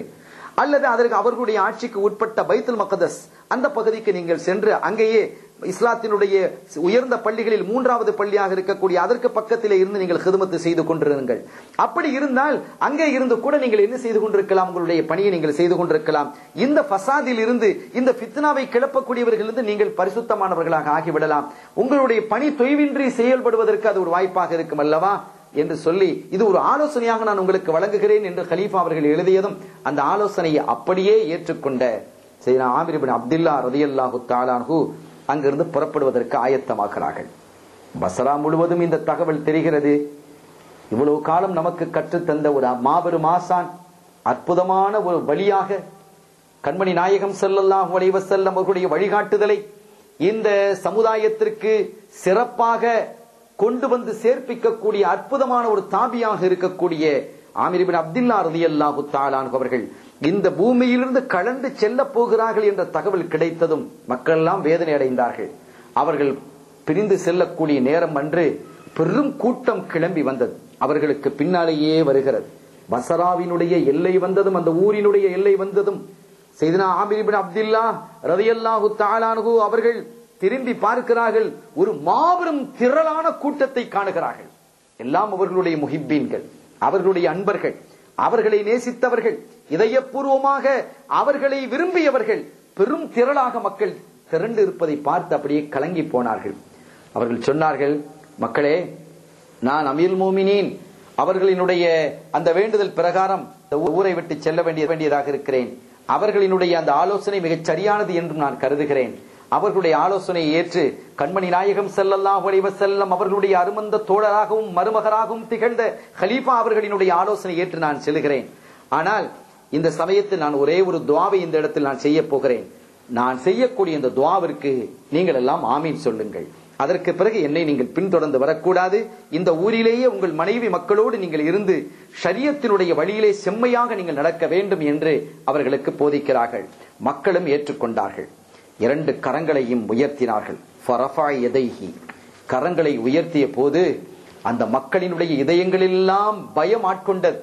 அல்லது அதற்கு அவர்களுடைய ஆட்சிக்கு உட்பட்ட பைத்துல் மகதஸ் அந்த பகுதிக்கு நீங்கள் சென்று அங்கேயே இஸ்லாத்தினுடைய உயர்ந்த பள்ளிகளில் மூன்றாவது பள்ளியாக இருக்கக்கூடிய அதற்கு பக்கத்திலே இருந்து நீங்கள் ஹிதமத்து செய்து கொண்டிருங்கள் அப்படி இருந்தால் அங்கே இருந்து கூட நீங்கள் என்ன செய்து கொண்டிருக்கலாம் உங்களுடைய பணியை நீங்கள் செய்து கொண்டிருக்கலாம் இந்த ஃபசாதில் இருந்து இந்த ஃபித்னாவை கிளப்பக்கூடியவர்கள் இருந்து நீங்கள் பரிசுத்தமானவர்களாக ஆகிவிடலாம் உங்களுடைய பணி தொய்வின்றி செயல்படுவதற்கு அது ஒரு வாய்ப்பாக இருக்கும் அல்லவா என்று சொல்லி இது ஒரு ஆலோசனையாக நான் உங்களுக்கு வழங்குகிறேன் என்று கலீஃபா அவர்கள் எழுதியதும் அந்த ஆலோசனையை அப்படியே ஏற்றுக்கொண்ட செய்தா ஆமிர் இப்னு அப்துல்லா ரதியல்லாஹு தாலான்ஹு அங்கிருந்து புறப்படுவதற்கு ஆயத்தமாகிறார்கள் பசரா முழுவதும் இந்த தகவல் தெரிகிறது இவ்வளவு காலம் நமக்கு கற்றுத்தந்த ஒரு மாபெரும் ஆசான் அற்புதமான ஒரு வழியாக கண்மணி நாயகம் ஸல்லல்லாஹு அலைஹி வஸல்லம் அவர்களுடைய வழிகாட்டுதலை இந்த சமுதாயத்திற்கு சிறப்பாக கொண்டு வந்து சேர்ப்பிக்கக்கூடிய அற்புதமான ஒரு தாபியாக இருக்கக்கூடிய ஆமிர் இப்னு அப்துல்லா ரலியல்லாஹு தஆலா அவர்கள் இந்த பூமியிலிருந்து கலந்து செல்ல போகிறார்கள் என்ற தகவல் கிடைத்ததும் மக்கள் எல்லாம் வேதனை அடைந்தார்கள் அவர்கள் பிரிந்து செல்லக்கூடிய நேரம் அன்று பெரும் கூட்டம் கிளம்பி வந்தது அவர்களுக்கு பின்னாலேயே வருகிறது பசராவினுடைய எல்லை வந்ததும் அந்த ஊரினுடைய எல்லை வந்ததும் செய்தனா ஆமிர் இப்னு அப்துல்லா ரலியல்லாஹு தஆலாஹு அவர்கள் திரும்பி பார்க்கிறார்கள் ஒரு மாபெரும் திரளான கூட்டத்தை காணுகிறார்கள் எல்லாம் அவர்களுடைய முஹிப்பீன்கள் அவர்களுடைய அன்பர்கள் அவர்களை நேசித்தவர்கள் இதயபூர்வமாக அவர்களை விரும்பியவர்கள் பெரும் திரளாக மக்கள் திரண்டு இருப்பதை பார்த்து அப்படியே கலங்கி போனார்கள் அவர்கள் சொன்னார்கள் மக்களே நான் அமீல் மோமினின் அவர்களினுடைய அந்த வேண்டுதல் பிரகாரம் இந்த ஊரை விட்டு செல்ல வேண்டிய வேண்டியதாக இருக்கிறேன் அவர்களினுடைய அந்த ஆலோசனை மிகச் சரியானது என்றும் நான் கருதுகிறேன் அவர்களுடைய ஆலோசனையை ஏற்று கண்மணி நாயகம் ஸல்லல்லாஹு அலைஹி வஸல்லம் அவர்களுடைய அருமந்த தோழராகவும் மருமகராகவும் திகழ்ந்த ஹலீஃபா அவர்களினுடைய ஆலோசனை ஏற்று நான் செல்கிறேன் ஆனால் இந்த சமயத்தில் நான் ஒரே ஒரு துவாவை இந்த இடத்தில் நான் செய்ய போகிறேன் நான் செய்யக்கூடிய இந்த துவாவிற்கு நீங்கள் எல்லாம் ஆமீன் சொல்லுங்கள் அதற்கு பிறகு என்னை நீங்கள் பின்தொடர்ந்து வரக்கூடாது இந்த ஊரிலேயே உங்கள் மனைவி மக்களோடு நீங்கள் இருந்து ஷரியத்தினுடைய வழியிலே செம்மையாக நீங்கள் நடக்க வேண்டும் என்று அவர்களுக்கு போதிக்கிறார்கள் மக்களும் ஏற்றுக்கொண்டார்கள் இரண்டு கரங்களையும் உயர்த்தினார்கள் ஃபரஃபா எதைஹி கரங்களை உயர்த்திய போது அந்த மக்களினுடைய இதயங்களெல்லாம் பயம் ஆட்கொண்டது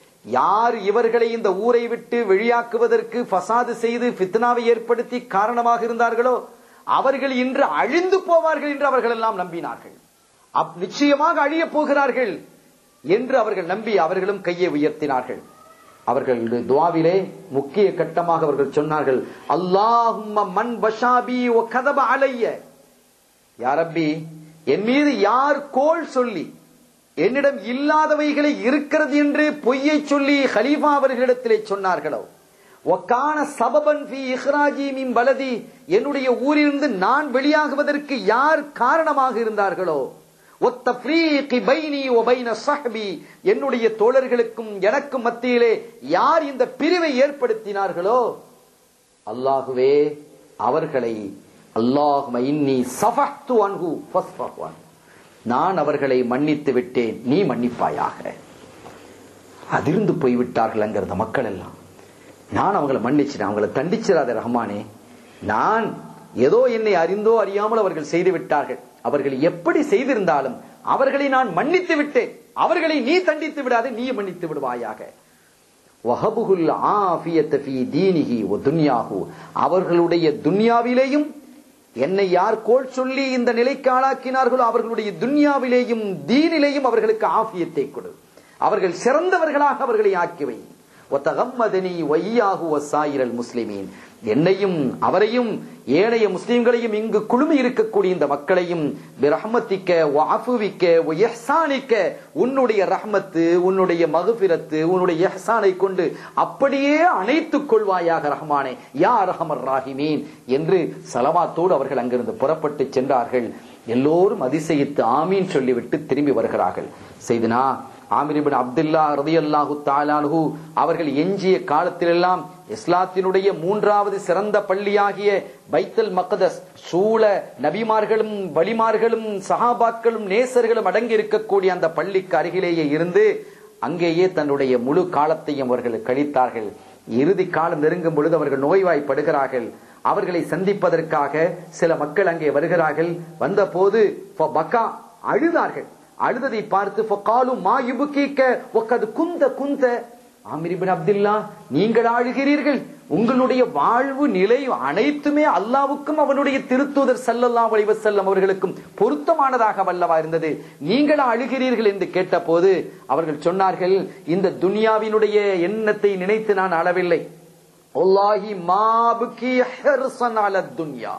யார் இவர்களை இந்த ஊரை விட்டு வெளியாக்குவதற்கு ஃபசாது செய்து ஃபித்னாவை ஏற்படுத்தி காரணமாக இருந்தார்களோ அவர்கள் இன்று அழிந்து போவார்கள் என்று அவர்கள் எல்லாம் நம்பினார்கள் அப் நிச்சயமாக அழியப் போகிறார்கள் என்று அவர்கள் நம்பி அவர்களும் கையை உயர்த்தினார்கள் அவர்கள் துவாவிலே முக்கிய கட்டமாக அவர்கள் சொன்னார்கள் அல்லாஹும்ம மன் பஷாபி ஒ கதப அலைய யாரப்பி என் மீது யார் கோல் சொல்லி என்னிடம் இல்லாதவைகளை இருக்கிறது என்று பொய்யை சொல்லி ஹலீஃபா அவர்களிடத்திலே சொன்னார்களோ ஒக்கான சபபன் ஃபி இஹ்ராஜி மின் பலதி என்னுடைய ஊரிலிருந்து நான் வெளியாகுவதற்கு யார் காரணமாக இருந்தார்களோ ஒத்தஃப்ரீகி பைனி வ பைன ஸஹ்பி என்னுடைய தோழர்களுக்கும் எனக்கும் மத்தியிலே யார் இந்த பிரிவை ஏற்படுத்தினார்களோ அல்லாஹுவே அவர்களை அல்லாஹும இன்னி சஃபஹ்து அன்ஹு ஃபஸ்ஃபஹு அன்ஹு. நான் அவர்களை மன்னித்து விட்டேன் நீ மன்னிப்பாயாக அதிர்ந்து போய்விட்டார்கள் அங்க இருந்த மக்கள் எல்லாம் நான் அவங்களை மன்னிச்சிட்டேன் அவங்களை தண்டிச்சிடாத ரஹ்மானே நான் ஏதோ என்னை அறிந்தோ அறியாமல் அவர்கள் செய்து விட்டார்கள் அவர்கள் எப்படி செய்திருந்தாலும் அவர்களை நான் மன்னித்து விட்டேன் அவர்களை நீ தண்டித்து விடாதே நீ மன்னித்து விடுவாயாக வஹபுகுல் ஆஃபியத்த ஃபீ தீனிஹி வ துன்யாஹு அவர்களுடைய துன்யாவிலேயும் என்னை யார் கோல் சொல்லி இந்த நிலைக்கு ஆளாக்கினார்களோ அவர்களுடைய துன்யாவிலேயும் தீனிலேயும் அவர்களுக்கு ஆஃபியத்தை கொடு அவர்கள் சிறந்தவர்களாக அவர்களை ஆக்கி வை ஒத்தகம்மதனி ஒய்யாகு ஒசாயிரல் முஸ்லிமீன் என்னையும் அவரையும் ஏனைய முஸ்லிம்களையும் இங்கு குழுமி இருக்கக்கூடிய இந்த மக்களையும் பிரஹ்மத்திக்க வாஃபுவிக்க எஹ்சானிக்க உன்னுடைய ரஹ்மத்து உன்னுடைய மகுபிரத்து உன்னுடைய எஹ்சானை கொண்டு அப்படியே அணைத்துக் கொள்வாயாக ரஹ்மானே யா ரஹமர் ராஹிமீன் என்று சலவாத்தோடு அவர்கள் அங்கிருந்து புறப்பட்டு சென்றார்கள் எல்லோரும் அதிசயித்து ஆமீன் சொல்லிவிட்டு திரும்பி வருகிறார்கள் செய்தனா ஆமிரிபின் அப்துல்லா ரதியல்லாஹு தாலானு அவர்கள் எஞ்சிய காலத்திலெல்லாம் இஸ்லாத்தினுடைய மூன்றாவது சிறந்த பள்ளியாகிய பைத்தல் மக்தஸ் சூழ நபிமார்களும் வலிமார்களும் சஹாபாக்களும் நேசர்களும் அடங்கி இருக்கக்கூடிய அந்த பள்ளிக்கு அருகிலேயே இருந்து அங்கேயே தன்னுடைய முழு காலத்தையும் அவர்கள் கழித்தார்கள் இறுதி காலம் நெருங்கும் பொழுது அவர்கள் நோய்வாய்ப்படுகிறார்கள் அவர்களை சந்திப்பதற்காக சில மக்கள் அங்கே வருகிறார்கள் வந்தபோது பக்கா அழுதார்கள் அழுததை பார்த்து காலும் மா இபுக்கீக்க ஒக்கது குந்த குந்த ஆமிரிபின் அப்துல்லா நீங்கள் ஆளுகிறீர்கள் உங்களுடைய வாழ்வு நிலை அனைத்துமே அல்லாவுக்கும் அவனுடைய திருத்தூதர் சல்லல்லா அலைஹி செல்லம் அவர்களுக்கும் பொருத்தமானதாக வல்லவா இருந்தது நீங்கள் அழுகிறீர்கள் என்று கேட்டபோது அவர்கள் சொன்னார்கள் இந்த துனியாவினுடைய எண்ணத்தை நினைத்து நான் அளவில்லை ஒல்லாஹி மாபுக்கி ஹெர்சன் அல துன்யா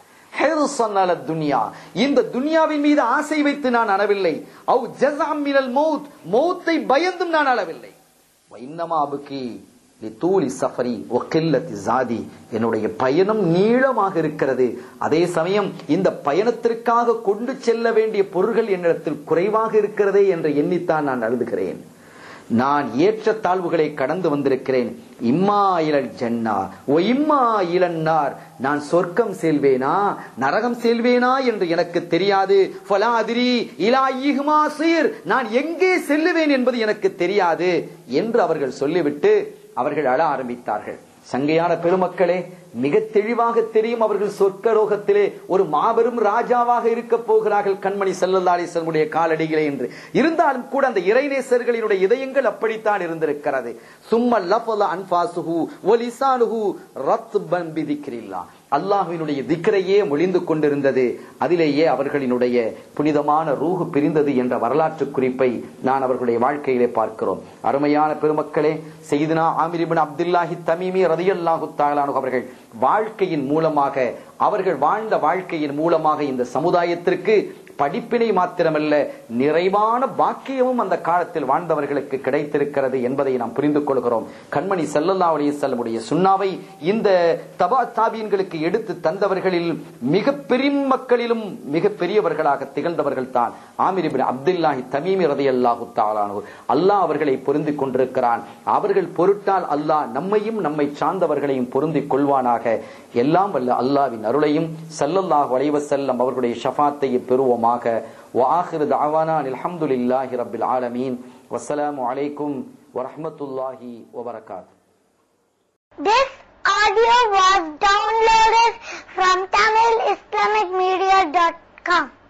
ஹெர்சன் அல துன்யா இந்த துன்யாவின் மீது ஆசை வைத்து நான் அளவில்லை அவ் ஜஸாம் மினல் மௌத் மௌத்தை பயந்தும் நான் அளவில்லை வைன்னமா அபுக்கி தூலி சஃபரி ஒக்கில்லத்தி ஜாதி என்னுடைய பயணம் நீளமாக இருக்கிறது அதே சமயம் இந்த பயணத்திற்காக கொண்டு செல்ல வேண்டிய பொருள்கள் என்னிடத்தில் குறைவாக இருக்கிறதே என்று எண்ணித்தான் நான் அழுதுகிறேன் நான் ஏற்ற தாழ்வுகளை கடந்து வந்திருக்கிறேன் இம்மா இளல் ஜன்னா ஓ இம்மா இளன்னார் நான் சொர்க்கம் செல்வேனா நரகம் செல்வேனா என்று எனக்கு தெரியாது ஃபலாதிரி இலா ஈகுமா சீர் நான் எங்கே செல்லுவேன் என்பது எனக்கு தெரியாது என்று அவர்கள் சொல்லிவிட்டு அவர்கள் அழ ஆரம்பித்தார்கள் சங்கையான பெருமக்களே மிக தெளிவாக தெரியும் அவர்கள் சொர்க்கரோகத்திலே ஒரு மாபெரும் ராஜாவாக இருக்க போகிறார்கள் கண்மணி செல்லல்லாசனுடைய காலடிகளே என்று இருந்தாலும் கூட அந்த இறைநேசர்களினுடைய இதயங்கள் அப்படித்தான் இருந்திருக்கிறது சும்ம லஃபல அன்பாசுஹு ஒலிசானுஹு ரத்பன் பிதிக்கிரில்லா அல்லாஹ்வினுடைய திக்கரையே மொழிந்து கொண்டிருந்தது அதிலேயே அவர்களினுடைய புனிதமான ரூஹு பிரிந்தது என்ற வரலாற்று குறிப்பை நான் அவர்களுடைய வாழ்க்கையிலே பார்க்கிறோம் அருமையான பெருமக்களே செய்தினா ஆமிரிபின் அப்துல்லாஹி தமீமி ரதியல்லாஹு தாலானு அவர்கள் வாழ்க்கையின் மூலமாக அவர்கள் வாழ்ந்த வாழ்க்கையின் மூலமாக இந்த சமுதாயத்திற்கு படிப்பினை மாத்திரமல்ல நிறைவான பாக்கியமும் அந்த காலத்தில் வாழ்ந்தவர்களுக்கு கிடைத்திருக்கிறது என்பதை நாம் புரிந்து கொள்கிறோம் கண்மணி செல்லல்லா அலிசல்லமுடைய சுண்ணாவை இந்த தபா தாபியன்களுக்கு எடுத்து தந்தவர்களில் மிக பெரும் மக்களிலும் மிக பெரியவர்களாக திகழ்ந்தவர்கள் தான் ஆமிரிபின் அப்துல்லாஹி தமீமி ரதி அல்லாஹு தாலானு அல்லாஹ் அவர்களை பொருந்தி கொண்டிருக்கிறான் அவர்கள் பொருட்டால் அல்லாஹ் நம்மையும் நம்மை சார்ந்தவர்களையும் பொருந்திக் கொள்வானாக எல்லாம் வல்ல அல்லாவின் அருளையும் சல்லல்லாஹு அலைவசல்லம் அவர்களுடைய ஷஃபாத்தையும் பெறுவோமாக وآخر دعوانا الحمد لله رب العالمين والسلام عليكم ورحمة الله وبركاته This audio was downloaded from TamilIslamicMedia.com.